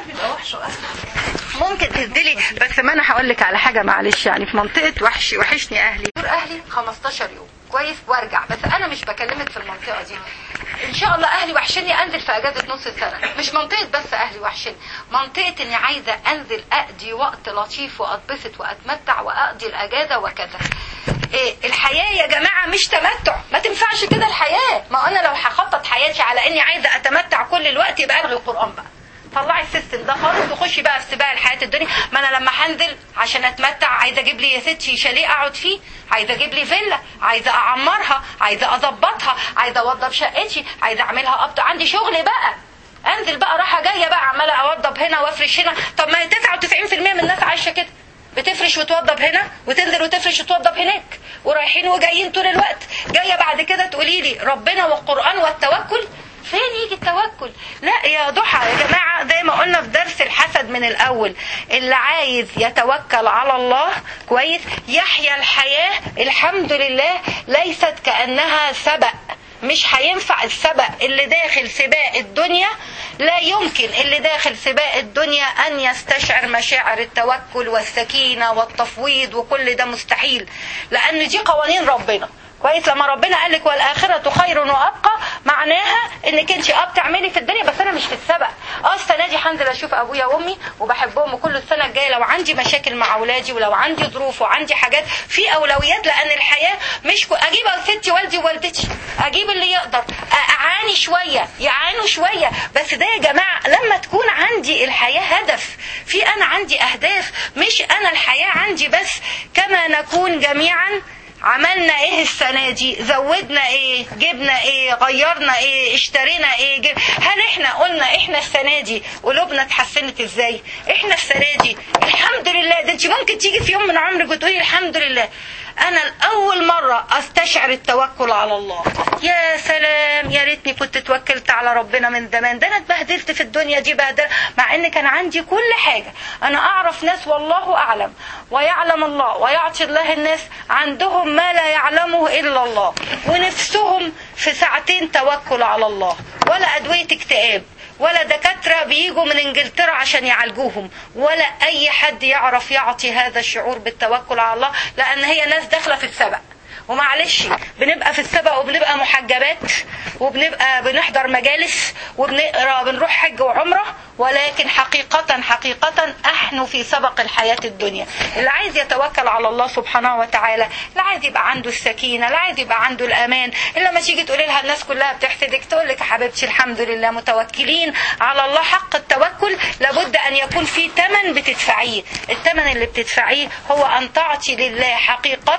ممكن تنزلي بس ما انا هقول لك على حاجه معلش يعني في منطقه وحش وحشني اهلي اهلي 15 يوم كويس وارجع بس انا مش بكلمك في المنطقه دي ان شاء الله اهلي وحشني انزل في اجازه نص السنه مش منطقه بس اهلي وحشني منطقه اني عايزه انزل اقضي وقت لطيف واتبسط واتمتع واقضي الاجازه وكذا إيه الحياه يا جماعه مش تمتع ما تنفعش كده الحياه ما انا لو هخطط حياتي على اني عايزه اتمتع كل الوقت يبقى الغي القران بقى طلعي السيستم ده خالص وخشي بقى في سباق الحياه الدنيا ما انا لما هنزل عشان اتمتع عايزه اجيب لي يا ستي شاليه اقعد فيه عايزه اجيب لي فيلا عايزه اعمرها عايزه اظبطها عايزه اوضب شقتي عايزه اعملها ابط عندي شغل بقى انزل بقى راحه جايه بقى عماله اوضب هنا وافرش هنا طب ما هي 99% من الناس عايشه كده بتفرش وتوضب هنا وتنزل وتفرش وتوضب هناك ورايحين وجايين طول الوقت جايه بعد كده تقولي لي ربنا والقران والتوكل فين يجي التوكل لا يا ضحى يا جماعة زي ما قلنا في درس الحسد من الأول اللي عايز يتوكل على الله كويس يحيا الحياة الحمد لله ليست كأنها سبق مش هينفع السبق اللي داخل سباق الدنيا لا يمكن اللي داخل سباق الدنيا أن يستشعر مشاعر التوكل والسكينة والتفويض وكل ده مستحيل لأن دي قوانين ربنا كويس لما ربنا قال لك والاخره خير وابقى معناها انك انت اه بتعملي في الدنيا بس انا مش في السبق اه السنه دي هنزل اشوف ابويا وامي وبحبهم وكل السنه الجايه لو عندي مشاكل مع اولادي ولو عندي ظروف وعندي حاجات في اولويات لان الحياه مش كو... اجيب ستي والدي ووالدتي اجيب اللي يقدر اعاني شويه يعانوا شويه بس ده يا جماعه لما تكون عندي الحياه هدف في انا عندي اهداف مش انا الحياه عندي بس كما نكون جميعا عملنا ايه السنة دي زودنا ايه جبنا ايه غيرنا ايه اشترينا ايه جب... هل احنا قلنا احنا السنة دي قلوبنا اتحسنت ازاي احنا السنة دي الحمد لله ده انت ممكن تيجي في يوم من عمرك وتقولي الحمد لله انا الاول مرة استشعر التوكل على الله يا سلام يا ريتني كنت توكلت على ربنا من زمان ده انا اتبهدلت في الدنيا دي بهدل مع ان كان عندي كل حاجة انا اعرف ناس والله اعلم ويعلم الله ويعطي الله الناس عندهم ما لا يعلمه الا الله ونفسهم في ساعتين توكل على الله ولا ادوية اكتئاب ولا دكاترة بيجوا من انجلترا عشان يعالجوهم ولا اي حد يعرف يعطي هذا الشعور بالتوكل على الله لان هي ناس داخلة في السبق ومعلش بنبقى في السبق وبنبقى محجبات وبنبقى بنحضر مجالس وبنقرا بنروح حج وعمره ولكن حقيقة حقيقة احنا في سبق الحياة الدنيا اللي عايز يتوكل على الله سبحانه وتعالى اللي عايز يبقى عنده السكينة اللي عايز يبقى عنده الأمان اللي لما تيجي تقولي لها الناس كلها بتحسدك تقول لك يا حبيبتي الحمد لله متوكلين على الله حق التوكل لابد أن يكون في ثمن بتدفعيه الثمن اللي بتدفعيه هو أن تعطي لله حقيقة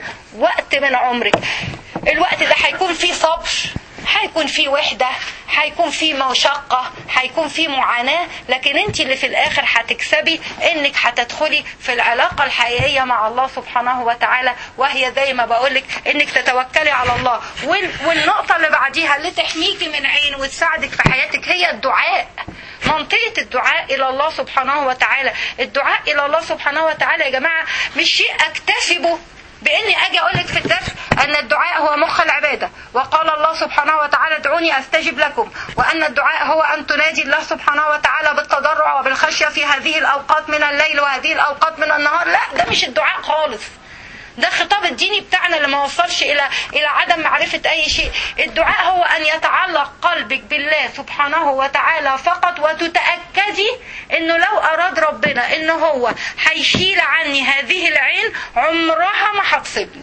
وقت من عمرك الوقت ده هيكون فيه صبر هيكون في وحدة هيكون في مشقة هيكون في معاناة لكن انت اللي في الاخر هتكسبي انك هتدخلي في العلاقة الحقيقية مع الله سبحانه وتعالى وهي زي ما بقولك انك تتوكلي على الله والنقطة اللي بعديها اللي تحميكي من عين وتساعدك في حياتك هي الدعاء منطقة الدعاء إلى الله سبحانه وتعالى الدعاء إلى الله سبحانه وتعالى يا جماعة مش شيء أكتسبه باني اجي اقول لك في الدرس ان الدعاء هو مخ العباده وقال الله سبحانه وتعالى ادعوني استجب لكم وان الدعاء هو ان تنادي الله سبحانه وتعالى بالتضرع وبالخشيه في هذه الاوقات من الليل وهذه الاوقات من النهار لا ده مش الدعاء خالص ده الخطاب الديني بتاعنا اللي ما وصلش الى الى عدم معرفه اي شيء الدعاء هو ان يتعلق قلبك بالله سبحانه وتعالى فقط وتتاكدي انه لو اراد ربنا ان هو هيشيل عني هذه العين عمرها ما هتصيبني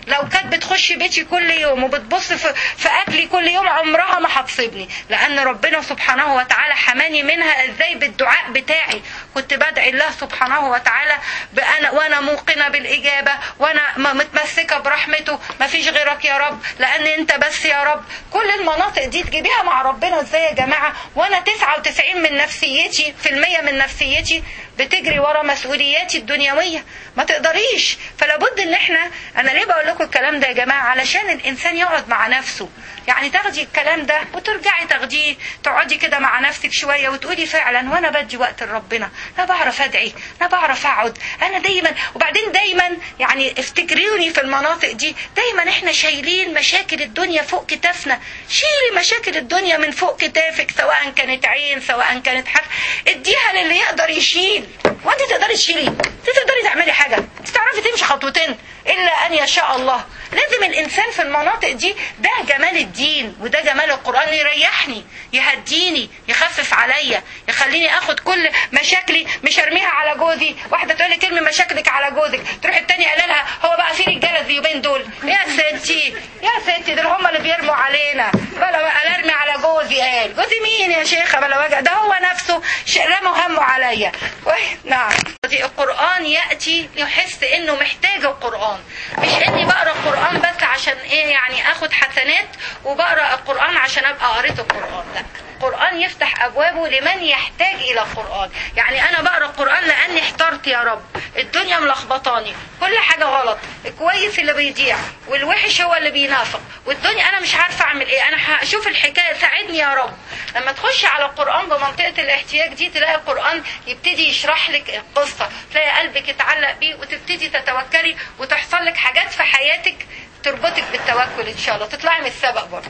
لو كانت بتخش بيتي كل يوم وبتبص في, في اكلي كل يوم عمرها ما هتصيبني لان ربنا سبحانه وتعالى حماني منها ازاي بالدعاء بتاعي كنت بدعي الله سبحانه وتعالى بأنا وانا موقنه بالاجابه وانا م- متمسكه برحمته ما فيش غيرك يا رب لان انت بس يا رب كل المناطق دي تجيبيها مع ربنا ازاي يا جماعه وانا 99 من نفسيتي في المية من نفسيتي بتجري ورا مسؤولياتي الدنيويه ما تقدريش فلا بد ان احنا انا ليه بقول لكم الكلام ده يا جماعه علشان الانسان يقعد مع نفسه يعني تاخدي الكلام ده وترجعي تاخديه تقعدي كده مع نفسك شويه وتقولي فعلا وانا بدي وقت لربنا انا بعرف ادعي انا بعرف اقعد انا دايما وبعدين دايما يعني افتكروني في المناطق دي دايما احنا شايلين مشاكل الدنيا فوق كتافنا شيلي مشاكل الدنيا من فوق كتافك سواء كانت عين سواء كانت حاجه اديها للي يقدر يشيل وانت تقدري تشيلي انت تقدري تعملي حاجه انت تعرفي تمشي خطوتين الا ان يشاء الله لازم الانسان في المناطق دي ده جمال الدين وده جمال القران يريحني يهديني يخفف عليا يخليني اخد كل مشاكلي مش ارميها على جوزي واحده تقول لي ترمي مشاكلك على جوزك تروح التاني قال لها هو بقى في رجاله اليومين دول يا ستي يا ستي دول هم اللي بيرموا علينا بلا بقى ارمي على جوزي قال جوزي مين يا شيخه بلا وجع ده هو نفسه ش- رموا همه عليا واه، نعم القران ياتي يحس انه محتاج القران مش اني بقرا القران بس عشان ايه يعني اخد حسنات وبقرا القران عشان ابقى قريت القران لا القرآن يفتح أبوابه لمن يحتاج إلى القرآن يعني أنا بقرأ القرآن لأني احترت يا رب الدنيا ملخبطاني كل حاجة غلط الكويس اللي بيضيع والوحش هو اللي بينافق والدنيا أنا مش عارفة أعمل إيه أنا هشوف الحكاية ساعدني يا رب لما تخشي على القرآن بمنطقة الاحتياج دي تلاقي القرآن يبتدي يشرح لك القصة تلاقي قلبك يتعلق بيه وتبتدي تتوكلي وتحصل لك حاجات في حياتك تربطك بالتوكل ان شاء الله تطلعي من السبق برضه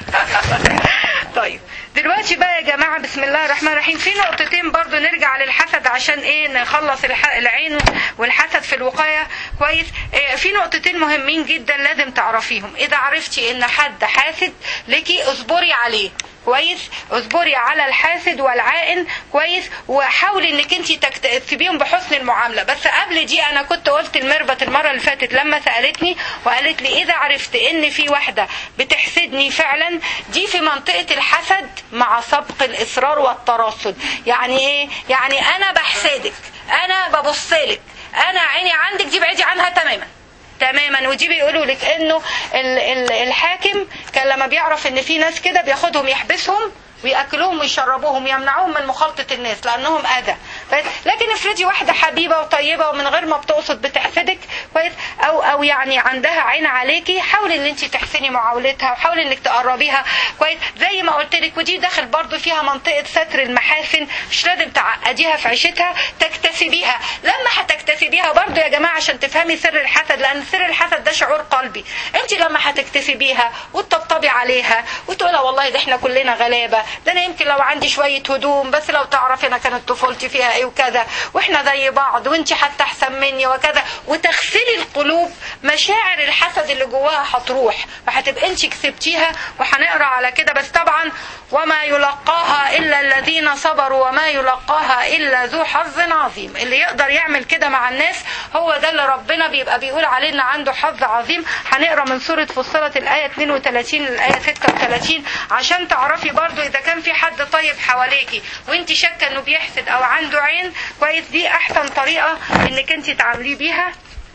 طيب دلوقتي بقى يا جماعة بسم الله الرحمن الرحيم في نقطتين برضو نرجع للحسد عشان ايه نخلص الح- العين والحسد في الوقاية كويس إيه في نقطتين مهمين جدا لازم تعرفيهم اذا عرفتي ان حد حاسد لكي اصبري عليه كويس اصبري على الحاسد والعائن كويس وحاولي انك انت تكتسبيهم بحسن المعامله بس قبل دي انا كنت قلت المربط المره اللي فاتت لما سالتني وقالت لي اذا عرفت ان في واحده بتحسدني فعلا دي في منطقه الحسد مع سبق الاصرار والترصد يعني ايه يعني انا بحسدك انا ببصلك انا عيني عندك دي بعيدي عنها تماما تماما ودي بيقولوا لك انه ال- ال- الحاكم كان لما بيعرف ان في ناس كده بياخدهم يحبسهم وياكلوهم ويشربوهم يمنعوهم من مخالطه الناس لانهم اذى بس لكن افرضي واحده حبيبه وطيبه ومن غير ما بتقصد بتحسدك كويس او او يعني عندها عين عليكي حاولي ان انت تحسني معاملتها وحاولي انك تقربيها كويس زي ما قلت لك ودي داخل برضو فيها منطقه ستر المحاسن مش لازم تعقديها في عيشتها تكتسبيها لما هتكتسبيها برضو يا جماعه عشان تفهمي سر الحسد لان سر الحسد ده شعور قلبي انت لما هتكتسبيها وتطبطبي عليها وتقولي والله ده احنا كلنا غلابه ده انا يمكن لو عندي شويه هدوم بس لو تعرفي انا كانت طفولتي فيها ايه وكذا واحنا زي بعض وانت حتى احسن مني وكذا وتغسلي القلوب مشاعر الحسد اللي جواها هتروح فهتبقى انت كسبتيها وهنقرا على كده بس طبعا وما يلقاها الا الذين صبروا وما يلقاها الا ذو حظ عظيم اللي يقدر يعمل كده مع الناس هو ده اللي ربنا بيبقى بيقول عليه ان عنده حظ عظيم هنقرا من سوره فصلت الايه 32 للايه 36 عشان تعرفي برضو اذا كان في حد طيب حواليكي وانت شاكه انه بيحسد او عنده عين كويس دي احسن طريقه انك انت تعامليه بيها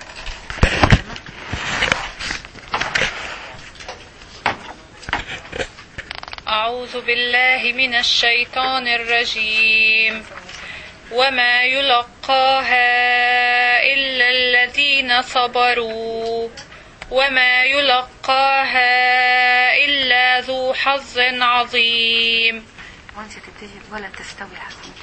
أعوذ بالله من الشيطان الرجيم وما يلقاها إلا الذين صبروا وما يلقاها إلا ذو حظ عظيم وانت تبتدي ولا تستوي حسنة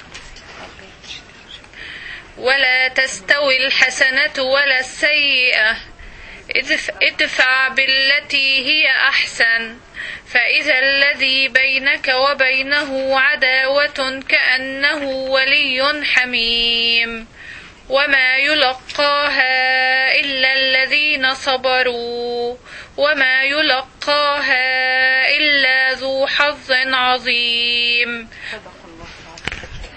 ولا تستوي الحسنة ولا السيئة ادف- ادفع بالتي هي أحسن فإذا الذي بينك وبينه عداوة كأنه ولي حميم وما يلقاها إلا الذين صبروا وما يلقاها إلا ذو حظ عظيم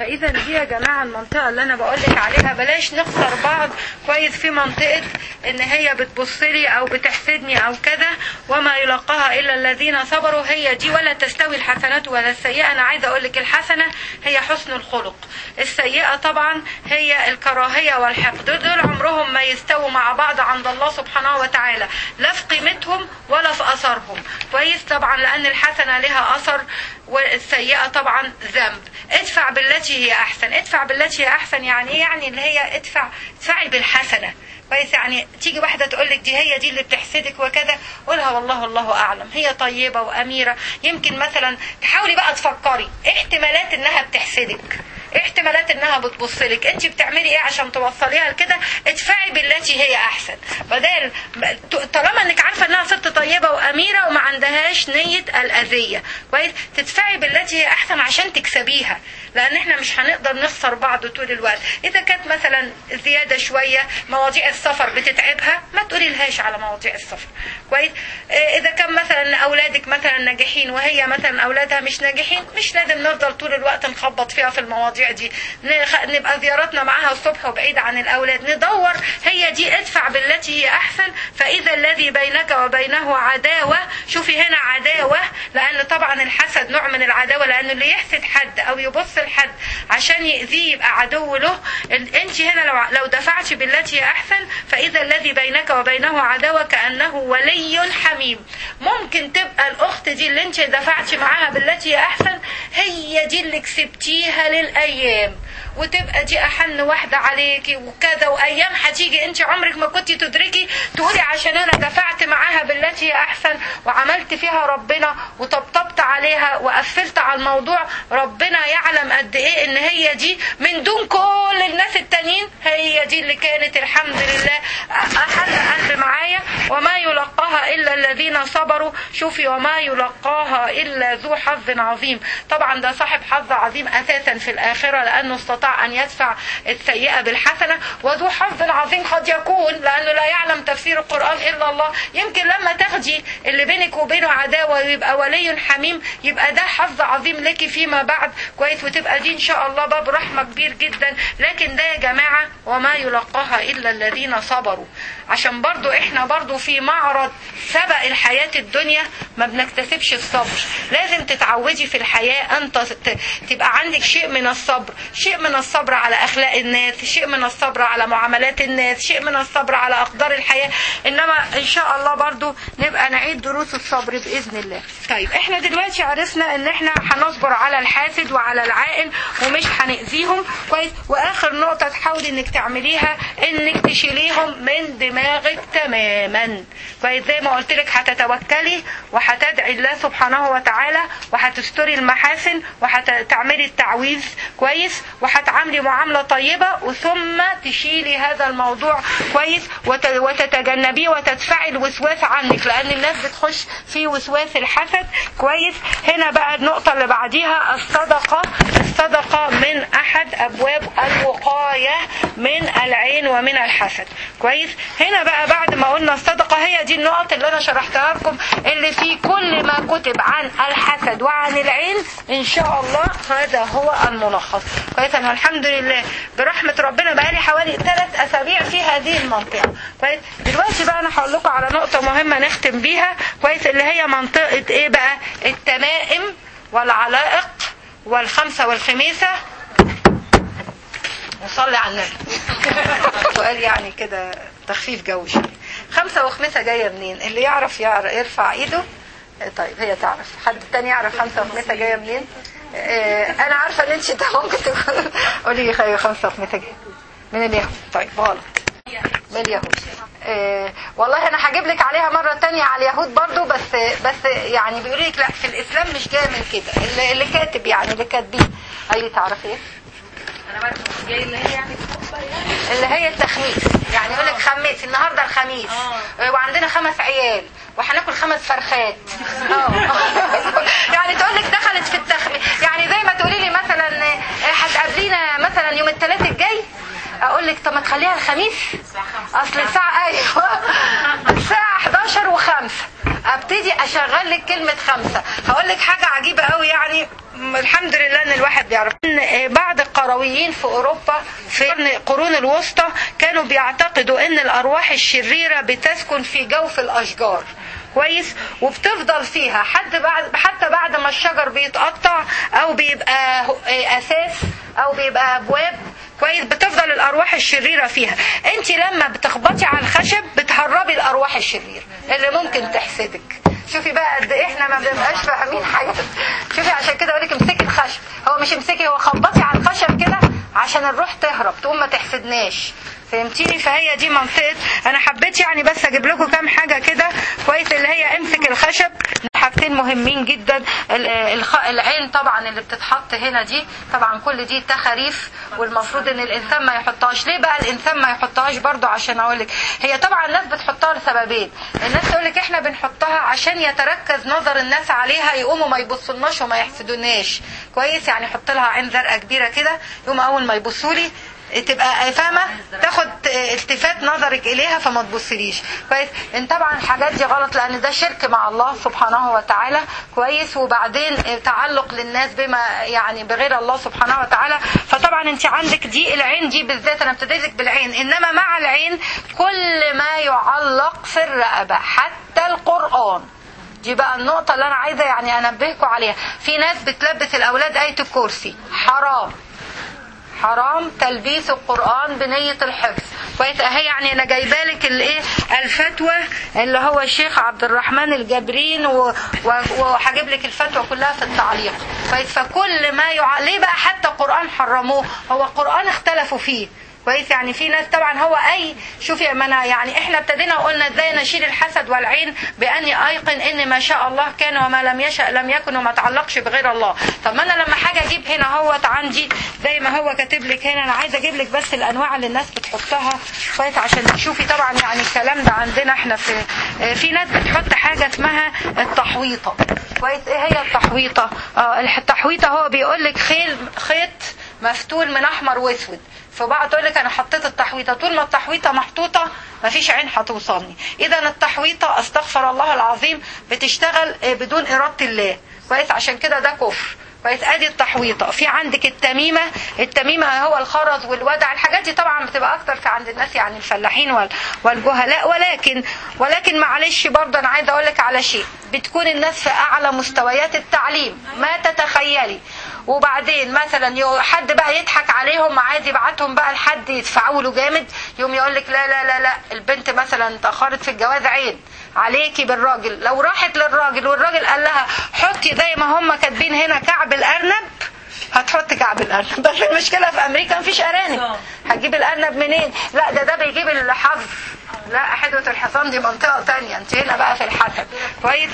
فاذا دي يا جماعه المنطقه اللي انا بقول لك عليها بلاش نخسر بعض كويس في منطقه ان هي بتبص لي او بتحسدني او كذا وما يلقاها الا الذين صبروا هي دي ولا تستوي الحسنات ولا السيئه انا عايزه اقول لك الحسنه هي حسن الخلق السيئه طبعا هي الكراهيه والحقد دول عمرهم ما يستووا مع بعض عند الله سبحانه وتعالى لا في قيمتهم ولا في اثرهم كويس طبعا لان الحسنه لها اثر والسيئه طبعا ذنب ادفع بالتي هي احسن ادفع بالتي هي احسن يعني ايه يعني اللي هي ادفع ادفعي بالحسنه كويس يعني تيجي واحده تقول لك دي هي دي اللي بتحسدك وكذا قولها والله الله اعلم هي طيبه واميره يمكن مثلا تحاولي بقى تفكري ايه احتمالات انها بتحسدك ايه احتمالات انها بتبص لك انت بتعملي ايه عشان توصليها لكده ادفعي بالتي هي احسن بدل طالما انك عارفه انها ست طيبه واميره وما عندهاش نيه الاذيه كويس تدفعي بالتي هي احسن عشان تكسبيها لان احنا مش هنقدر نخسر بعض طول الوقت اذا كانت مثلا زياده شويه مواضيع السفر بتتعبها ما تقولي لهاش على مواضيع السفر كويس اه اذا كان مثلا اولادك مثلا ناجحين وهي مثلا اولادها مش ناجحين مش لازم نفضل طول الوقت نخبط فيها في المواضيع دي نبقى زياراتنا معاها الصبح وبعيد عن الاولاد ندور هي دي ادفع بالتي هي احسن فاذا الذي بينك وبينه عداوه شوفي هنا عداوه لان طبعا الحسد نوع من العداوه لان اللي يحسد حد او يبص لحد عشان يأذيه يبقى عدو له انت هنا لو لو دفعتي بالتي هي احسن فاذا الذي بينك وبينه عداوه كانه ولي حميم ممكن تبقى الاخت دي اللي انت دفعتي معاها بالتي هي احسن هي دي اللي كسبتيها للايام وتبقى دي احن واحده عليكي وكذا وايام هتيجي انت عمرك ما كنت تدركي تقولي عشان انا دفعت معاها بالتي هي احسن وعملت فيها ربنا وطبطبت عليها وقفلت على الموضوع ربنا يعلم قد ايه ان هي دي من دون كل الناس التانيين هي دي اللي كانت الحمد لله احن قلب معايا وما يلقاها الا الذين صبروا شوفي وما يلقاها الا ذو حظ عظيم طبعا ده صاحب حظ عظيم اساسا في الاخره لانه استطاع ان يدفع السيئه بالحسنه وذو حظ عظيم قد يكون لانه لا يعلم تفسير القران الا الله يمكن لما تاخدي اللي بينك وبينه عداوه ويبقى ولي حميم يبقى ده حظ عظيم لك فيما بعد كويس وتبقى دي ان شاء الله باب رحمه كبير جدا لكن ده يا جماعه وما يلقاها الا الذين صبروا عشان برضو احنا برضو في معرض سبق الحياه الدنيا ما بنكتسبش الصبر لازم تتعودي في الحياه ان تبقى عندك شيء من الصبر شيء من الصبر على اخلاق الناس شيء من الصبر على معاملات الناس شيء من الصبر على اقدار الحياه انما ان شاء الله برضو نبقى نعيد دروس الصبر باذن الله طيب احنا دلوقتي عرفنا ان احنا هنصبر على الحاسد وعلى العائل ومش هنأذيهم كويس واخر نقطه تحاولي انك تعمليها انك تشيليهم من دماغك تماما كويس زي ما قلت لك هتتوكلي وهتدعي الله سبحانه وتعالى وهتستري المحاسن وهتعملي التعويذ كويس وهتعاملي معامله طيبه وثم تشيلي هذا الموضوع كويس وتتجنبيه وتدفعي الوسواس عنك لان الناس بتخش في وسواس الحسد كويس هنا بقى النقطه اللي بعديها الصدقه الصدقه من احد ابواب الوقايه من العين ومن الحسد كويس هنا بقى بعد ما قلنا الصدقه هي دي النقط اللي انا شرحتها لكم اللي في كل ما كتب عن الحسد وعن العين ان شاء الله هذا هو الملخص كويس انا الحمد لله برحمه ربنا بقالي حوالي ثلاث اسابيع في هذه المنطقه كويس دلوقتي بقى انا هقول لكم على نقطه مهمه نختم بيها كويس اللي هي منطقه ايه بقى التمائم والعلائق والخمسه والخميسه وصلي على النبي سؤال يعني كده تخفيف جو شويه خمسه وخميسه جايه منين اللي يعرف يرفع ايده طيب هي تعرف حد تاني يعرف خمسه وخميسه جايه منين اه انا عارفه ان انت ده ممكن تقول قولي لي خير خمسه وخميسه جايه من اليهود طيب غلط من اليهود اه والله انا هجيب لك عليها مره تانية على اليهود برضو بس بس يعني بيقولوا لك لا في الاسلام مش جايه من كده اللي, اللي كاتب يعني اللي كاتبين هي تعرفي ايه انا برضه جاي اللي هي يعني اللي هي التخميس يعني يقول لك خميس النهارده الخميس آه. وعندنا خمس عيال وهناكل خمس فرخات يعني تقول لك دخلت في التخميس يعني زي ما تقولي لي مثلا آه، هتقابلينا مثلا يوم الثلاث الجاي اقول لك طب ما تخليها الخميس اصل الساعه ايوه الساعه 11 و5 ابتدي اشغل لك كلمه خمسه هقول لك حاجه عجيبه قوي يعني الحمد لله ان الواحد بيعرف ان بعض القرويين في اوروبا في القرون الوسطى كانوا بيعتقدوا ان الارواح الشريره بتسكن في جوف الاشجار كويس وبتفضل فيها حد بعد حتى بعد ما الشجر بيتقطع او بيبقى اساس او بيبقى ابواب كويس بتفضل الارواح الشريره فيها انت لما بتخبطي على الخشب بتهربي الارواح الشريره اللي ممكن تحسدك شوفي بقى قد ايه احنا ما بنبقاش فاهمين حاجه شوفي عشان كده اقول لك امسكي الخشب هو مش امسكي هو خبطي على الخشب كده عشان الروح تهرب تقوم ما تحسدناش فهمتيني فهي دي منطقه انا حبيت يعني بس اجيب لكم كام حاجه كده كويس اللي هي امسك الخشب حاجتين مهمين جدا العين طبعا اللي بتتحط هنا دي طبعا كل دي تخاريف والمفروض ان الانسان ما يحطهاش ليه بقى الانسان ما يحطهاش برضو عشان اقول لك هي طبعا الناس بتحطها لسببين الناس تقول لك احنا بنحطها عشان يتركز نظر الناس عليها يقوموا ما يبصلناش وما يحسدوناش كويس يعني يحط لها عين زرقاء كبيره كده يقوم اول ما يبصوا لي تبقى فاهمه تاخد التفات نظرك اليها فما تبصليش كويس ان طبعا الحاجات دي غلط لان ده شرك مع الله سبحانه وتعالى كويس وبعدين تعلق للناس بما يعني بغير الله سبحانه وتعالى فطبعا انت عندك دي العين دي بالذات انا ابتديتك بالعين انما مع العين كل ما يعلق في الرقبه حتى القران دي بقى النقطة اللي أنا عايزة يعني أنبهكم عليها في ناس بتلبس الأولاد آية الكرسي حرام حرام تلبيس القرآن بنية الحفظ كويس اهي يعني انا جايبه لك الايه الفتوى اللي هو الشيخ عبد الرحمن الجبرين وهجيب لك الفتوى كلها في التعليق كويس فكل ما يع... ليه بقى حتى القرآن حرموه هو القرآن اختلفوا فيه كويس يعني في ناس طبعا هو اي شوفي ما انا يعني احنا ابتدينا وقلنا ازاي نشيل الحسد والعين باني ايقن ان ما شاء الله كان وما لم يشاء لم يكن وما تعلقش بغير الله طب ما انا لما حاجه اجيب هنا هوت عندي زي ما هو كاتب لك هنا انا عايزه اجيب لك بس الانواع اللي الناس بتحطها كويس عشان تشوفي طبعا يعني الكلام ده عندنا احنا في في ناس بتحط حاجه اسمها التحويطه كويس ايه هي التحويطه اه التحويطه هو بيقول لك خيل خيط مفتول من احمر واسود فبقى تقول لك انا حطيت التحويطه طول ما التحويطه محطوطه مفيش عين هتوصلني اذا التحويطه استغفر الله العظيم بتشتغل بدون اراده الله كويس عشان كده ده كفر كويس ادي التحويطه في عندك التميمه التميمه هو الخرز والودع الحاجات دي طبعا بتبقى اكتر في عند الناس يعني الفلاحين والجهلاء ولكن ولكن معلش برضه انا عايزه اقول لك على شيء بتكون الناس في اعلى مستويات التعليم ما تتخيلي وبعدين مثلا حد بقى يضحك عليهم عايز يبعتهم بقى لحد يدفعوا له جامد يوم يقول لك لا لا لا لا البنت مثلا اتاخرت في الجواز عين عليكي بالراجل لو راحت للراجل والراجل قال لها حطي زي ما هم كاتبين هنا كعب الارنب هتحط كعب الارنب بس المشكله في امريكا مفيش ارانب هتجيب الارنب منين لا ده ده بيجيب الحظ لا حدوة الحصان دي منطقة تانية انت هنا بقى في الحسب كويس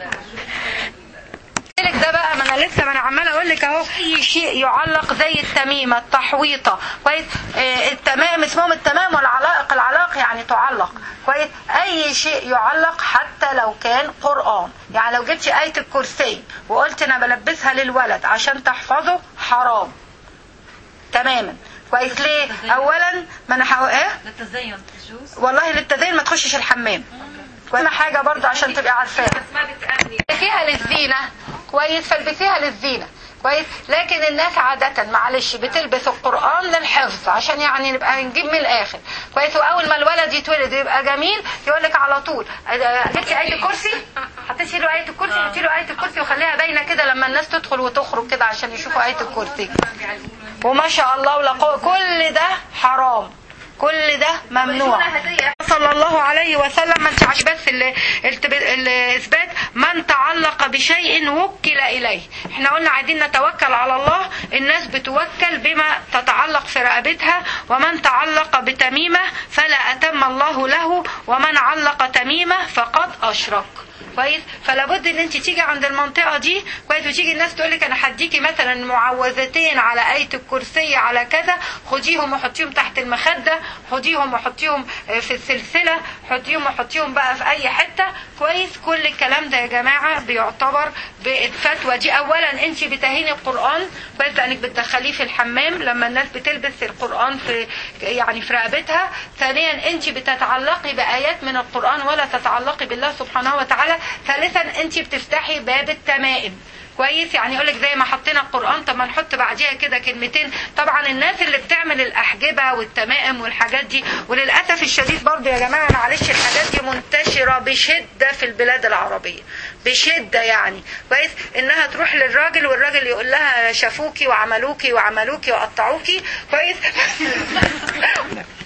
لك ده بقى ما انا لسه ما انا عماله اقول لك اهو اي شيء يعلق زي التميمه التحويطه كويس آه التمام اسمهم التمام والعلائق العلائق يعني تعلق كويس اي شيء يعلق حتى لو كان قران يعني لو جبتي ايه الكرسي وقلت انا بلبسها للولد عشان تحفظه حرام تماما كويس ليه اولا ما انا حو... ايه للتزين تجوز والله للتزين ما تخشش الحمام كل حاجه برضه عشان تبقي عارفاها ما بتأمني فيها للزينة كويس فالبسيها للزينة كويس لكن الناس عادة معلش بتلبس القرآن للحفظ عشان يعني نبقى نجيب من الآخر كويس وأول ما الولد يتولد يبقى جميل يقول لك على طول جبتي آية الكرسي حطيتي له آية الكرسي حطي له آية الكرسي وخليها باينة كده لما الناس تدخل وتخرج كده عشان يشوفوا آية الكرسي وما شاء الله ولا قوة كل ده حرام كل ده ممنوع صلى الله عليه وسلم ما انت بس الاثبات من تعلق بشيء وكل اليه احنا قلنا عايزين نتوكل على الله الناس بتوكل بما تتعلق في رقبتها ومن تعلق بتميمه فلا اتم الله له ومن علق تميمه فقد اشرك كويس فلا بد ان انت تيجي عند المنطقه دي كويس وتيجي الناس تقول لك انا هديكي مثلا معوذتين على ايه الكرسي على كذا خديهم وحطيهم تحت المخده خديهم وحطيهم في السلسله حطيهم وحطيهم بقى في اي حته كويس كل الكلام ده يا جماعه بيعتبر بالفتوى دي اولا انت بتهيني القران كويس لانك بتدخليه في الحمام لما الناس بتلبس القران في يعني في رقبتها ثانيا انت بتتعلقي بايات من القران ولا تتعلقي بالله سبحانه وتعالى ثالثا انت بتفتحي باب التمائم كويس يعني يقول لك زي ما حطينا القران طب ما نحط بعديها كده كلمتين طبعا الناس اللي بتعمل الاحجبه والتمائم والحاجات دي وللاسف الشديد برضو يا جماعه معلش الحاجات دي منتشره بشده في البلاد العربيه بشده يعني كويس انها تروح للراجل والراجل يقول لها شافوكي وعملوكي وعملوكي وقطعوكي كويس